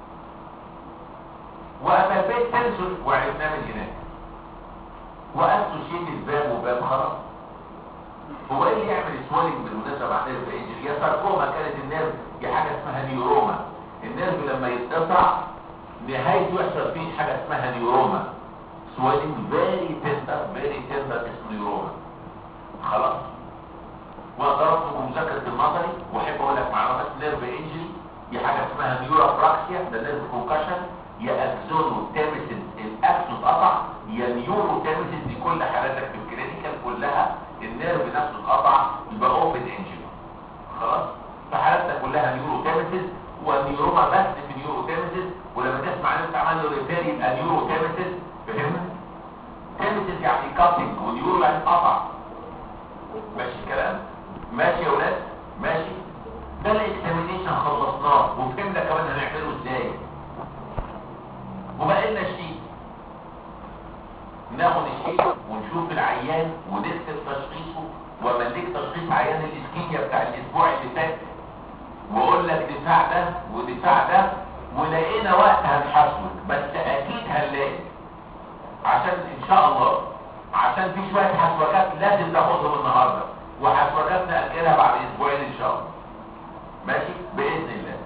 وأبلبيت تنسل وعرفناه من هناك وأسوشيت الباب وباب خلاص هو ايه اللي يعمل سوالينج بالمناسبة بعد نيرف انجري يا ساركوما كانت النيرف دي حاجة اسمها نيوروما النيرف لما يتقطع نهايته يحصل فيه حاجة اسمها نيوروما سوالينج فيري تندر فيري تندر اسمه نيوروما خلاص وضربته بمذاكرة النظري واحب اقول لك معلومات نيرف انجري دي حاجة اسمها نيورابراكسيا ده نيرف كونكشن يا اكزون تامسد الاكسون اتقطع يا نيورو تامسد دي كل حالاتك في الكلينيكال كلها النيرف نفسه اتقطع يبقى اوبن انجن خلاص فحالاتك كلها نيورو تامسد والنيوروما بس في نيورو تامسد ولما تسمع ان انت عمل له ريبير يبقى نيورو تامسد فهمت تامسد يعني كاتنج ونيورو يعني اتقطع ماشي الكلام ماشي يا ولاد ماشي ده الاكزامينيشن خلصناه وفهمنا كمان هنعمله ازاي وبقى لنا شيء ناخد الشيء ونشوف العيان ونكتب تشخيصه وملك تشخيص عيان الاسكيميا بتاع الاسبوع اللي فات واقول لك دفاع ده ودفاع ده ولقينا وقت هنحاسبك بس اكيد هنلاقي عشان ان شاء الله عشان في شويه حسوكات لازم تاخدهم النهارده وحسوكات ناجلها بعد اسبوعين ان شاء الله ماشي باذن الله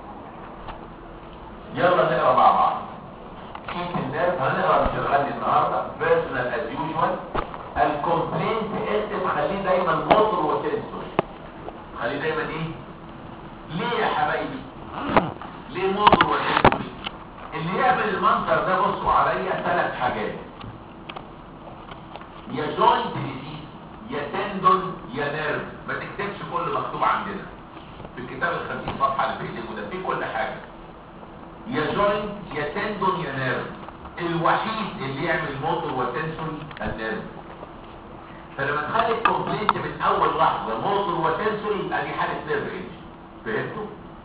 يلا نقرا مع بعض شيت الناس هنقرا مش الغني النهارده بيرسونال از يوجوال الكومبلينت اكتب خليه دايما موتور وسنسور خليه دايما ايه ليه يا حبايبي ليه موتور وسنسور اللي يعمل المنظر ده بصوا عليا ثلاث حاجات يا جوينت ديزيز يا تندون يا نيرف ما تكتبش كل مكتوب عندنا في الكتاب الخمسين صفحه اللي في ايديكم ده في كل حاجه يا جوينت يا تندون يا نيرف الوحيد اللي يعمل موتور وتنسون النيرف فلما تخلي الكومبلينت من اول لحظه موتور وسنسوري يبقى دي حاله نيرف انجري فهمتوا؟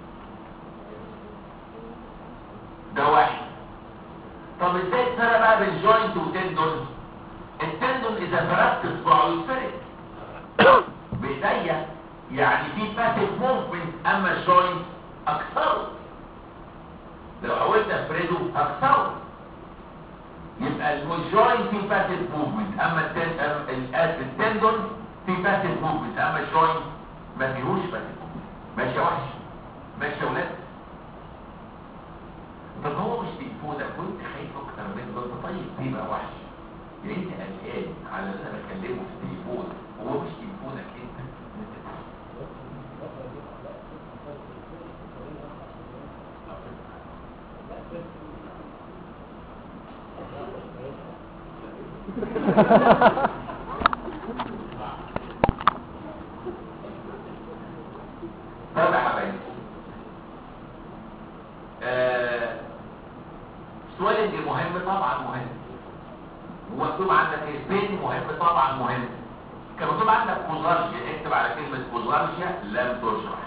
ده واحد طب ازاي تفرق بقى بين جوينت وتندون التندون اذا فرقت اصبعه يتفرق بايديا يعني في باسيف موفمنت اما الجوينت اكثره لو حاولت افرده اكثره يبقى الجوينت في باسيف موفمنت اما التن- أما ال- التندون في باسيف موفمنت اما الجوينت ما فيهوش باسيف موفمنت ماشي يا وحش ماشي يا ولاد طب هو مش تليفونك وانت خايف اكتر منه ده انت طيب ليه بقى وحش يعني انت قلقان على اللي انا بكلمه في التليفون هو مش تليفونك انت طب يا حبايبي آه، سوالنج مهم طبعا مهم ومكتوب عندك البين مهم طبعا مهم كان مكتوب عندك كوزارشيا اكتب على كلمة كوزارشيا لم تشرح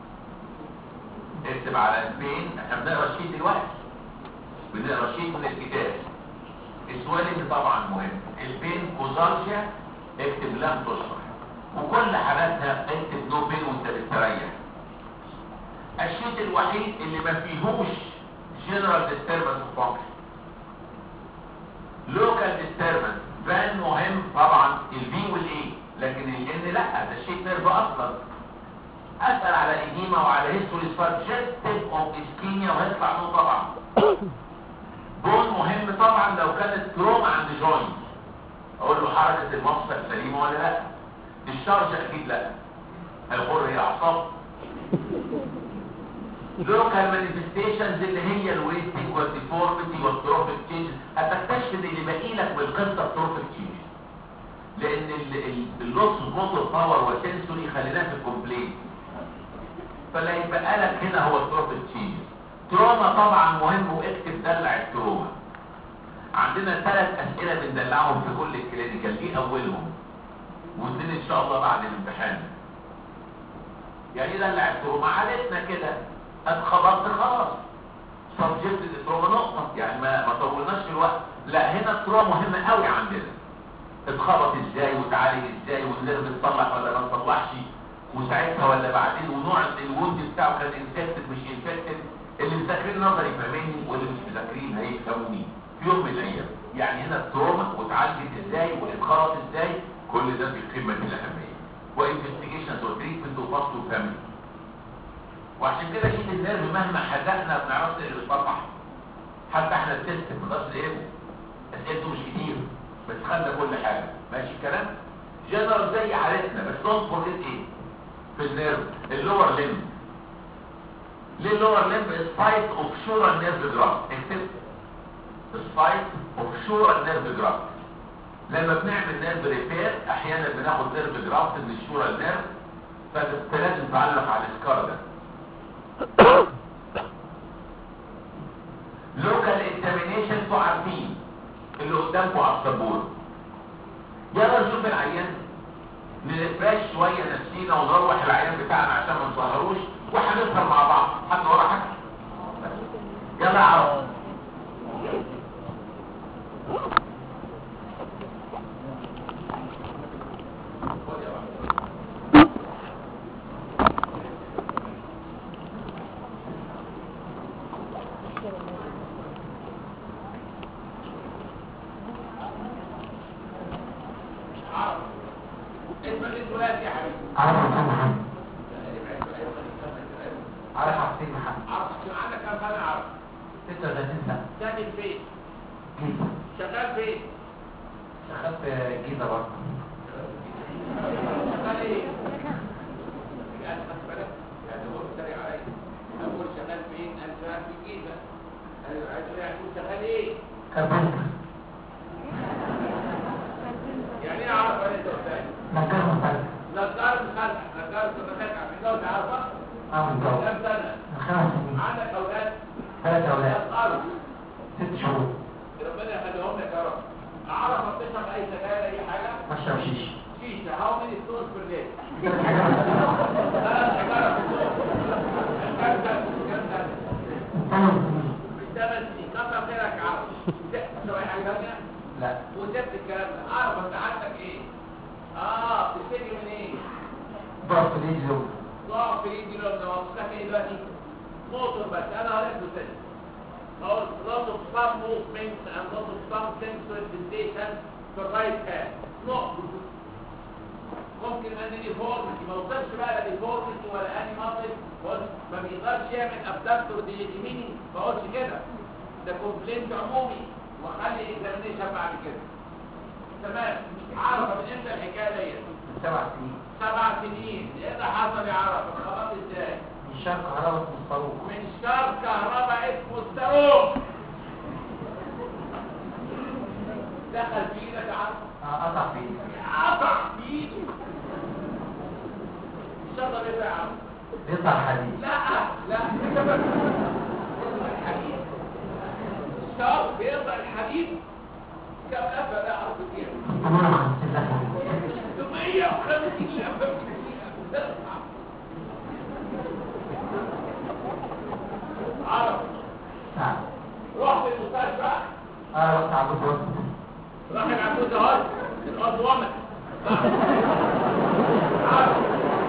اكتب على البين احنا بنقرا الشيت دلوقتي بنقرا الشيت من الكتاب السوالنج طبعا مهم البين كوزارشيا اكتب لم تشرح وكل حالاتها اكتب نو بين وانت بتستريح الشيء الوحيد اللي ما فيهوش general disturbance of function local disturbance فان مهم طبعا البي والاي لكن الان لا ده شيء نيرف اصلا اسال على ايديما وعلى هيستوري سبجكتيف اوف اسكيميا وهيطلع له طبعا بون مهم طبعا لو كانت تروما عند جوينت اقول له حركه المفصل سليمه ولا لا الشارج اكيد لا هيخر هي اعصاب لوكال مانيفستيشنز اللي هي الويستنج والديفورميتي والتروفيك تشينج هتكتشف ان اللي باقي لك من القصه التروفيك تشينج لان اللوس موتور باور وسنسوري خليناه في الكومبلين فلا يبقى لك هنا هو التروفيك تشينج تروما طبعا مهم واكتب دلع التروما عندنا ثلاث اسئله بندلعهم في كل الكلينيكال دي اولهم واثنين ان شاء الله بعد الامتحان يعني ايه دلع التروما عادتنا كده اتخبطت خلاص سبجكت التروما نقطه يعني ما ما طولناش في الوقت لا هنا التروما مهمه قوي عندنا اتخبط ازاي وتعالج ازاي والنيرف اتصلح ولا ما اتصلحش وساعتها ولا بعدين ونوع الوند بتاعه كان انفكتد مش انفكتد اللي مذاكرين نظري يفهمني واللي مش مذاكرين هيفهموني في يوم من الايام يعني هنا التروما واتعالجت ازاي واتخبط ازاي كل ده في قمه الاهميه وانفستيجيشنز وتريتمنت وفاست وفاميلي وعشان كده شيء النيرف مهما حدثنا ما بنعرفش نقرا الصفحه حتى احنا التست ما نقدرش نقرا اسئلته مش كتير بس خدنا كل حاجه ماشي الكلام جنرال زي حالتنا بس دونت فورجيت ايه في النيرف اللور ليمب ليه اللور ليمب سبايت اوف شورال نيرف جراف اكتب سبايت اوف شورال نيرف جراف لما بنعمل نيرف ريبير احيانا بناخد نيرف جراف من الشورال نيرف فلازم تعلق على السكار ده لوكال اكزامينيشن انتوا عارفين اللي قدامكم على السبوره يلا نشوف العيان نرفرش شويه نفسينا ونروح العيان بتاعنا عشان ما نسهروش وهنسهر مع بعض حد ورا حاجه يلا عرف اسمك الثلاثي يا حبيبي عارف حسين محمد عارف حسين محمد عرف عندك كام سنه عرف 36 سنة ساكن فين جيزة شغال فين شغال في جيزة برضه شغال ايه يعني خد بالك يعني هو بيتريق عليا اقول شغال فين انا شغال في الجيزه انا عايز يعني يقول شغال ايه كربونتر يعني ايه عرف انا انت قدامي نجار مختلف نجار مخلع نجار مخلع متجوز عارفه اه متجوز كام سنه من خمس سنين عندك اولاد ثلاث أولاد يسألوا ست شهور ربنا يخليهم لك يا رب اعرف بتشرب اي سجاير اي حاجه بشرب شيش شيش فلوس في الليل ثلاث حاجات ثلاث حجارة في اليوم كم سنة كم سنة ثمان سنين ثمان سنين كتر خيرك يا عرب تسوي حاجة ثانية لا وسبت الكلام ده عارف انت عندك ايه اه بتشتكي من ايه ضعف الإيد ضعف في ايدي لو لو لك ايه دلوقتي موتور بس انا هقول لك مثال اقول lot of some movements and lot of some sensory sensations في الرايت هاند نقطة ممكن ان ديفورمتي ما وصلش بقى لا ديفورمتي ولا اني ماسل ما بيقدرش يعمل ابدكتور دي يميني ما اقولش كده ده كومبلينت عمومي واخلي اكزامينيشن بعد كده تمام عارفه من امتى الحكايه ديت من سبع سنين سبع سنين ايه اللي حصل يا عرب خلاص ازاي من شهر كهرباء اسمه الصاروخ من شهر كهرباء اسمه الصاروخ دخل في ايدك يا عرب آه، قطع في إيدي قطع في ايدي الشرطه ايه بقى يا عرب بيطلع حديد لا لا يقطع الحديد الشرط بيقطع الحديد كم قفل يا عرب كتير 58 لفة 150 لفه عرب نعم رحت المستشفى اه رحت على الجبر راح العبود اهو الارض ومت عارف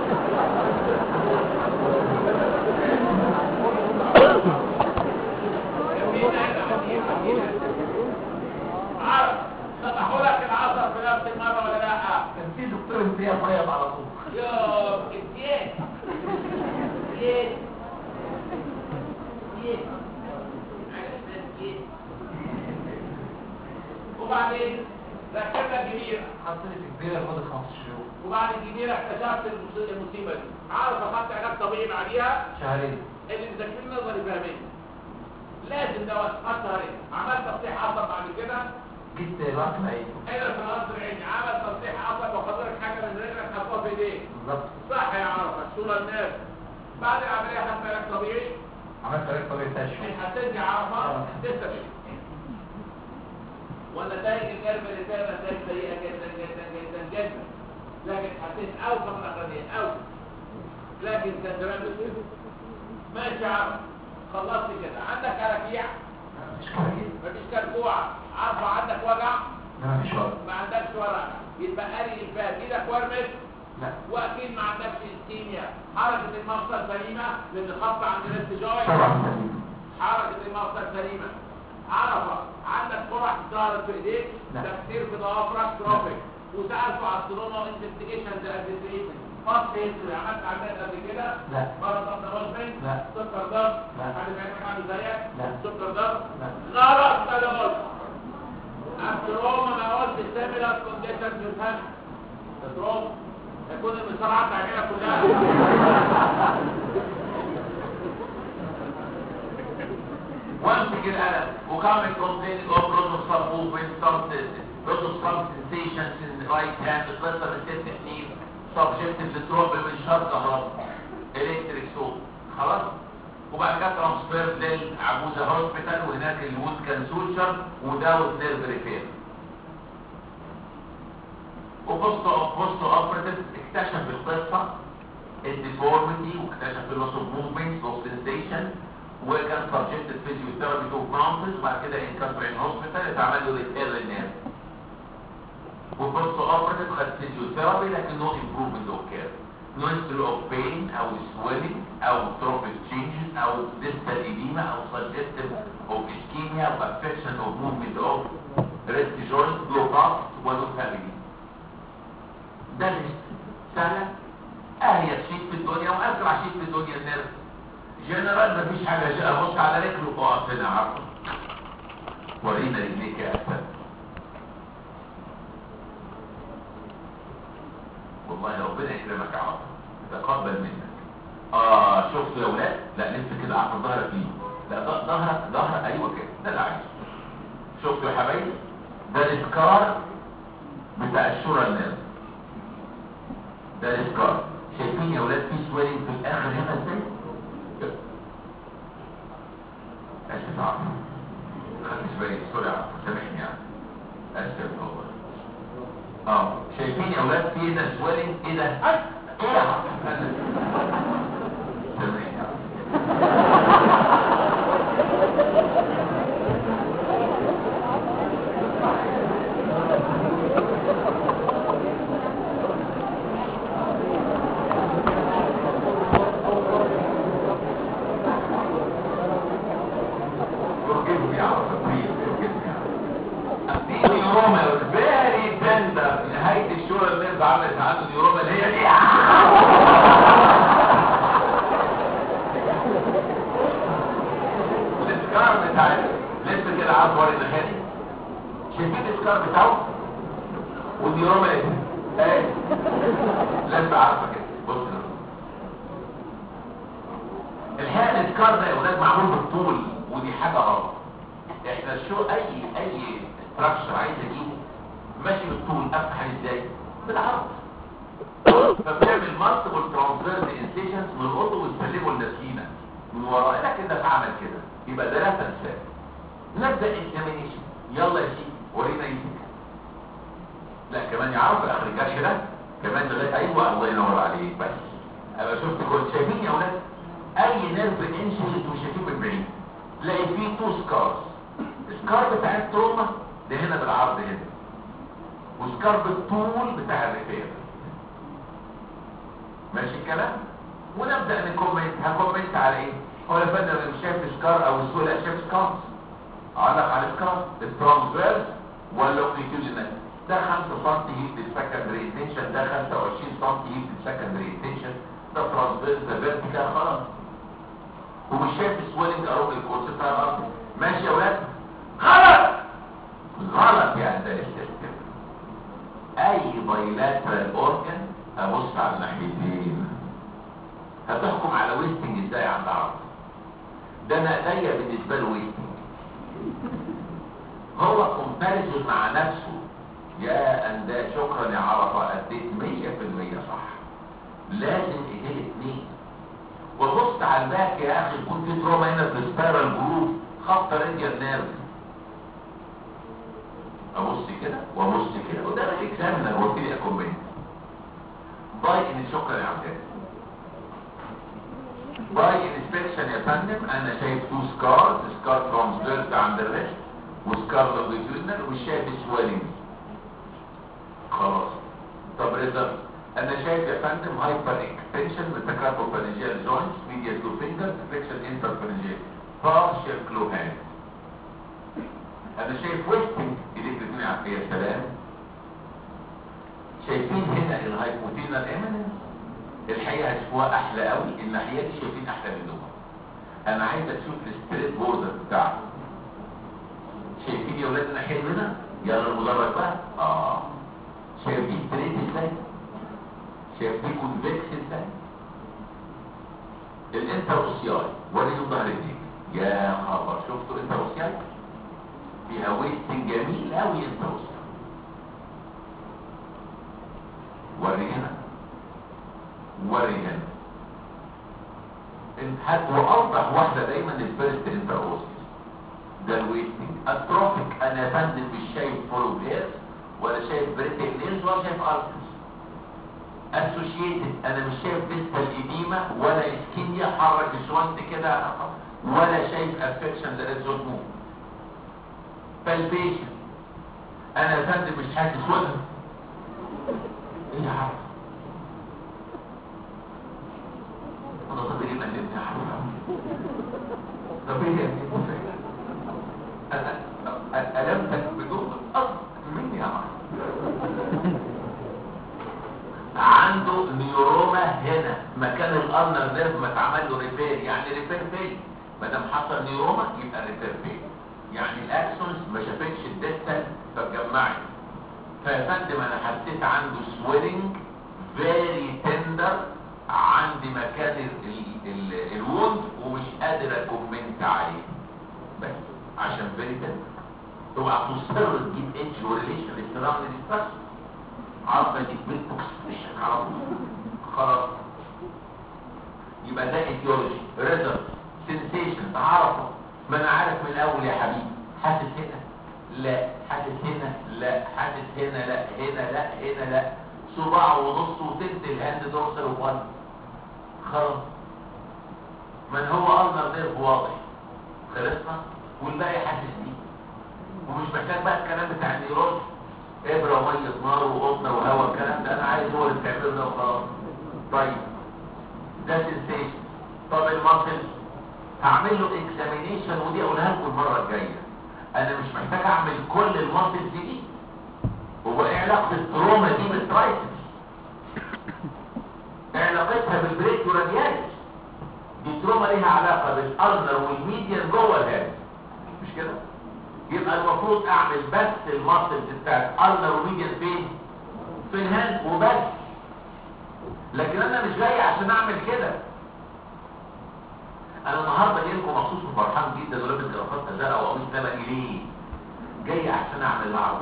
عارف فتحوا لك العصر في نفس المره ولا لا كان في دكتور امتياز طيب على طول يا امتياز امتياز امتياز حاجة اسمها امتياز. وبعدين ركبنا الجميله حطني في كبيرة لمدة 15 يوم وبعد الجميله اكتشفت المص- المصيبه دي عارف اخدت علاج طبيعي بعديها شهرين اللي مذاكرين نظري فاهمين لازم ده خدت شهرين عملت تصحيح عصب بعد كده جيت الوقت العيد هنا في القصر العيني عمل تصحيح عصب وخدلك حاجه من رجلك حطوها في ايديك بالظبط صح يا عرفه الصوره الناس بعد العمليه خدت علاج طبيعي عملت علاج طبيعي ثلاث شهور الحساسيه دي عرفه تستفيد والنتائج الجلب اللي فيها نتائج سيئه جدا جدا جدا جدا لكن حسيت اوفى من الاخرين اوفى لكن كان زمان بتصير ماشي يا عم خلصت كده عندك كراكيع مش كويس مفيش كركوعه عارفه عندك وجع ده مفيش وقت ما عندكش ورق يبقى لي الفات ايدك ورمت لا واكيد ما عندكش استيميا حركه المفصل سليمه لان خط عند الريست جوينت طبعا سليم حركة المفصل سليمة عرفة عندك قرح ظهرت في ايديك لا. تكسير في ضوافرك تروفيك وسألته على السلوما انفستيجيشن ذا ادريسيشن فاست هيستوري عملت عمليات قبل كده لا. مرض ضغط مزمن لا. سكر ضغط لا. حد فاهمك عامل زيك لا. سكر ضغط لا. غلط انا قلت التروما انا قلت سيميلار كونديشن في الفم التروما يكون المسارعة تعملها كلها وامسك القلم وكمل complaining of lots of some movement, some lots of some sensations in the right hand, القصة بالست سنين subjective للتروب من شرط كهرباء electric soap خلاص وبعد كده ترانسفير للعبوزة هوسبيتال وهناك الوود كان سوشر وداوت نيرف ريبير وبوست بوست اوبريتيف اكتشف القصة الديفورميتي واكتشف اللوس اوف موفمنت اوف سنسيشن وكان سبجكتد فيزيوثيرابي تو مانثس وبعد كده انكسر ان هوسبيتال اتعمل له ريتير للناس وبوست اوبريتيف خد فيزيوثيرابي لكن نو امبروفمنت اوف كير نو هيستوري اوف بين او سويلنج او تروفيك تشينجز او ديستال ايديما او سجستيف اوف اسكيميا او افكشن اوف موفمنت اوف ريست جوينت بلوكات ونو فاميلي ده ليست سهله اهي شيء في الدنيا واسرع شيء في الدنيا النرف جنرال مفيش حاجه جاء بص على رجله وقف هنا عرض ورينا رجليك يا اسد والله ربنا يكرمك يا عاطف يتقبل منك اه شفت يا ولاد لا لسه كده عقل ظهرك ليه لا ظ- ظهرك ظهر ايوه كده ده اللي عايزه شفتوا يا حبايبي ده الاسكار بتاع الشورى الناس ده الاسكار شايفين يا ولاد في سويلنج في الاخر هنا ازاي اسف عفوا خدتش بالي سوري عفوا سامحني يعني اسف والله اه شايفين يا اولاد في هنا سويلنج ايه ده ايه يا حبيبي تمام Forgive me, Alpha, please forgive me. في نيوروما فيري تندر نهاية الشورى الناس عملت عنده نيوروما اللي هي دي الاسكار بتاع لسه كده عصور النخالي شايفين الاسكار بتاعه والنيوروما ايه ايه لسه عارفه كده بص كده. الحقيقه الاسكار ده يا اولاد معمول بالطول ودي حاجه غلط احنا شو اي اي ستراكشر عايز اجيبه ماشي بالطول افتح ازاي بالعرض فبنعمل مالتيبل ترانسفيرس انسيشنز من القطب ونسلمه للنسينه من ورائنا كده اتعمل كده يبقى ده لا تنساه نبدا اكزامينيشن يلا يا سيدي ورينا ايدك لا كمان يعرف اخر الكشف ده كمان لغايه ايوه الله ينور عليك بس انا شفت كنت شايفين يا اولاد اي نيرف انشل انتوا شايفين من بعيد تلاقي فيه تو سكارز السكار بتاع التروما ده هنا بالعرض هنا وسكار بالطول بتاع الريفير ماشي الكلام ونبدا نكومنت هكومنت على ايه هو يا فندم انا مش شايف سكار او السؤال لا شايف سكار اعلق على السكار الترانسفيرس واللونجيتيودينال ده 5 سم هيت السكندري انتنشن ده 25 سم هيت السكندري انتنشن ده ترانسفيرس ده فيرتيكال خلاص ومش شايف سويلنج اروج الكورس بتاع الارض ماشي يا ولاد غلط غلط يعني ده السيستم اي بايلاترال اورجن ابص على الناحيتين هتحكم على ويستنج ازاي عند عرض ده انا ايديا بالنسبه له ويستنج هو كومباريزون مع نفسه يا انداء شكرا يا عرفه اديت 100% صح لازم ايديه الاثنين وبص على الباك يا اخي يكون في تروما هنا في السبيرال جروف خط راديال نيرف ابص كده وابص كده وده الاكزامينر هو كده اكومبينت باي ان شكرا يا عبد باي انسبكشن يا فندم انا شايف تو سكارز سكار ترانسفيرس عند الريست وسكار لونجيتودنال وشايف سويلنج خلاص طب ريزلت انا شايف يا فندم هايبر اكستنشن بتكاتو فانجيال جوينتس ميديا تو فينجر فليكشن انتر فانجيال بارشال كلو هاند انا شايف ويستنج ايديك الاثنين عافيه يا سلام شايفين هنا الهايبوتينال ايمننس الحقيقه هتشوفوها احلى قوي الناحيه دي شايفين احلى منهم انا عايز اشوف الستريت بوردر بتاعه شايفين يا ولاد الناحيه دي هنا يلا المدرج بقى اه شايفين ستريت ازاي شايفين كونفكس ازاي الانتروسياي وريهم ظهر ايديك يا خبر شفتوا الانتروسياي فيها ويستنج جميل قوي انتروسياي وري هنا وري هنا هاتوا اوضح واحده دايما الفيرست انتروسيس ده الويستنج اتروفيك انا يا فندم مش شايف فولو هيرز ولا شايف بريتل نيلز ولا شايف ارتس اسوشيتد انا مش شايف ديستال ايديما ولا اسكيميا حرك الجوينت كده ولا شايف افكشن للريزولت موف بالبيشن انا يا فندم مش حاسس وجه ايه يا عم انا طبيعي ما انت عارف طبيعي انا ألمتك بدون قصد مني يا عم عنده نيوروما هنا مكان الارنر نيرف ما اتعمل له ريبير يعني ريبير فين ما دام حصل نيوروما يبقى ريبير فين يعني الاكسونز ما شافتش الديستال فاتجمعت فيا فندم انا حسيت عنده سويلنج فيري تندر عند مكان الوند ومش قادر اكومنت عليه بس عشان فيري تندر اوعى تصر تجيب اتش وريليشن للسراوند ديستراكشن عارفه دي بالبوكسفيشن على طول خلاص يبقى ده ايديولوجي ريزلت سنسيشن تعرفه ما انا عارف من الاول يا حبيبي حاسس هنا لا حاسس هنا لا حاسس هنا لا هنا لا هنا لا صباع ونص وتلت الهاند دورسال وفن خلاص من هو أرنر نيرف واضح خلصنا والباقي حاسس بيه ومش محتاج بقى الكلام بتاع النيورون ابره وميه نار وقطنه وهواء الكلام ده انا عايز هو اللي بتعمله ده وخلاص طيب ده سنسيشن طب الماسل هعمل له اكزامينيشن ودي اقولها لكم المره الجايه انا مش محتاج اعمل كل الماسلز دي هو ايه علاقه التروما دي بالترايسس إيه علاقتها بالبريك وراديالس دي تروما ليها علاقه بالالنر والميديان جوه الهاد مش كده يبقى المفروض اعمل بس الماسلز بتاعت النر وميديان فين في الهاند وبس لكن انا مش جاي عشان اعمل كده انا النهارده جاي لكم مخصوص وفرحان جدا ولابس جرافات ازرق وقميص تبقى ليه جاي عشان اعمل عرض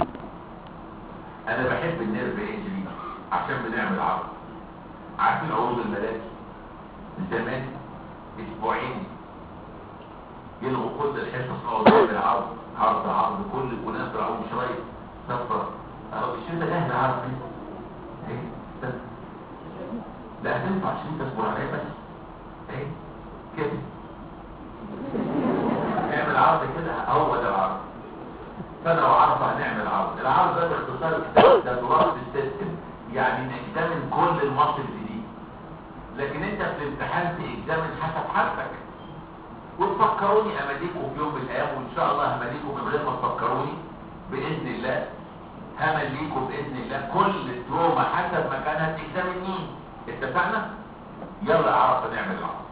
انا بحب النيرف انجري عشان بنعمل عرض عارفين عروض الملاذ زمان اسبوعين يلغوا كل الحصص نقعد نعمل عرض عرض عرض كل وناس راحوا شويه صفرة اهو مش انت جاهز عرض ايه ايه استنى لا هتنفع عشان انت اسبوعين بس ايه كده نعمل عرض كده هو ده العرض فانا وعرفة هنعمل عرض العرض ده باختصار الكتاب ده دراسة السيستم يعني نكتمل كل المصل دي لكن انت في الامتحان تكتمل حسب حالتك وتفكروني امديكم في يوم من الايام وان شاء الله همديكم من غير ما تفكروني باذن الله همليكم باذن الله كل تروما حسب مكانها تكتمل مين اتفقنا يلا عرفة نعمل العرض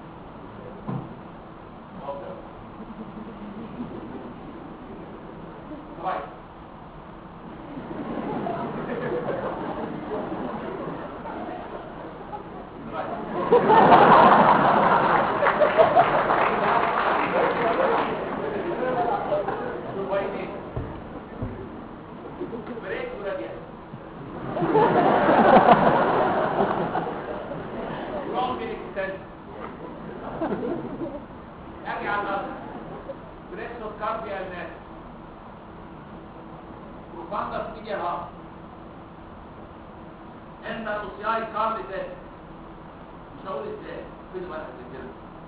Right. بريك ولا دي لونج اكستنشن اجي على الارض بريكسو كارديا الناس وفاندر تيجي الهارت انت الاوسياي كارد تاني مش هقول ازاي فين بقى كده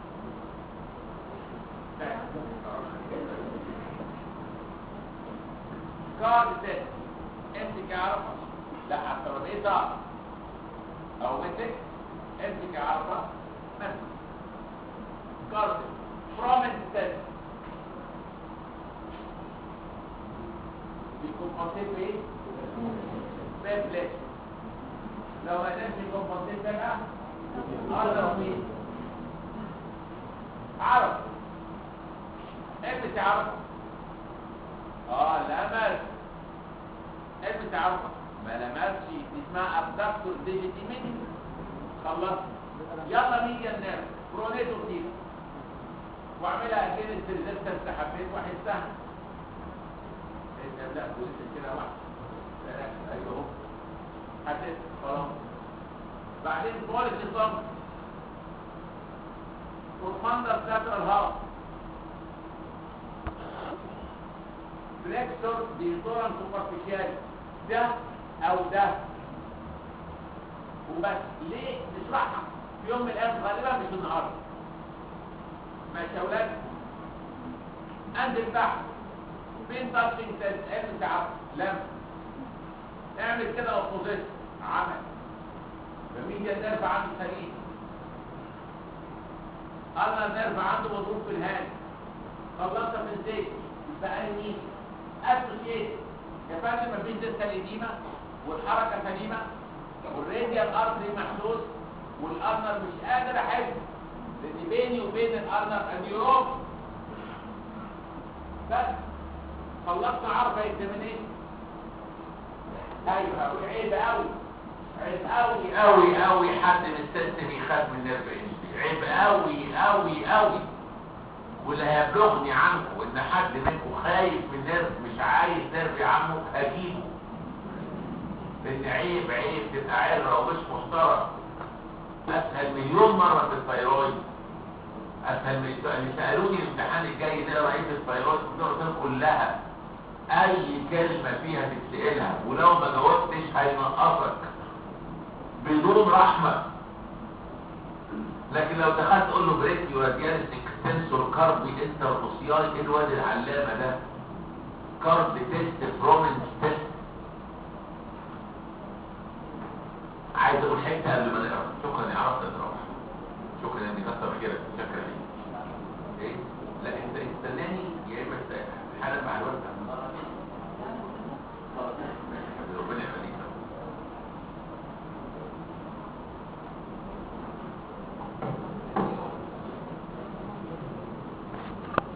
كارد تاني امسك يا عرفه لا على الترابيزه او مسك امسك يا عرفه مسك كارد برومنت تاني بيكمبنسيت بايه؟ بفليكس لو ما قدرش يكمبنسيت بقى اقدر مين؟ عرف امتى عرف؟ اه لمس امتى عرف؟ ما لمسش دي اسمها ابدكتور ديجيتي ميني خلصت يلا ميديا الناس برونيتو كتير واعملها اجينست ريزيستنس حبيت واحسها انت لا بوليس كده واحد ثلاثة ايوه اهو حدد خلاص بعدين بوليس الصم والمندر ساتر الهواء فليكسور ديتوران سوبرفيشال ده او ده وبس ليه نشرحها في يوم من الايام غالبا مش النهارده ماشي يا اولاد انزل تحت فين تاتشنج تيست اعمل تعب لم اعمل كده اوبوزيت عمل فميديا نيرف عنده سليم انا نيرف عنده مضروب في الهاند خلصت من زيت بقى مين اسوشيت يا فندم مفيش ديستال اديمه والحركه سليمه والراديال ارتري محسوس والارنر مش قادر احس لان بيني وبين الارنر النيورون بس خلصنا عرض اكزامينيشن ايوه قوي عيب قوي عيب قوي قوي قوي حد من السيستم يخاف من نيرف انجري عيب قوي قوي قوي واللي هيبلغني عنكم ان حد منكم خايف من نيرف مش عايز نيرف يا عمو هجيبه لان عيب عيب تبقى عره ومش محترم اسهل مليون مره في الثيرويد اسهل من اللي سالوني الامتحان الجاي نقرا ايه في الثيرويد قلت لهم كلها اي كلمة فيها تتسألها ولو ما جاوبتش هينقصك بدون رحمة لكن لو دخلت تقول له بريكي وراديالس اكستنسور كاربي انتر اوسياي ايه الواد العلامة ده كارب تيست برومنس تيست عايز اقول حته قبل ما نقرا شكرا يا عرفت تروح شكرا اني كتر خيرك شكرا ليك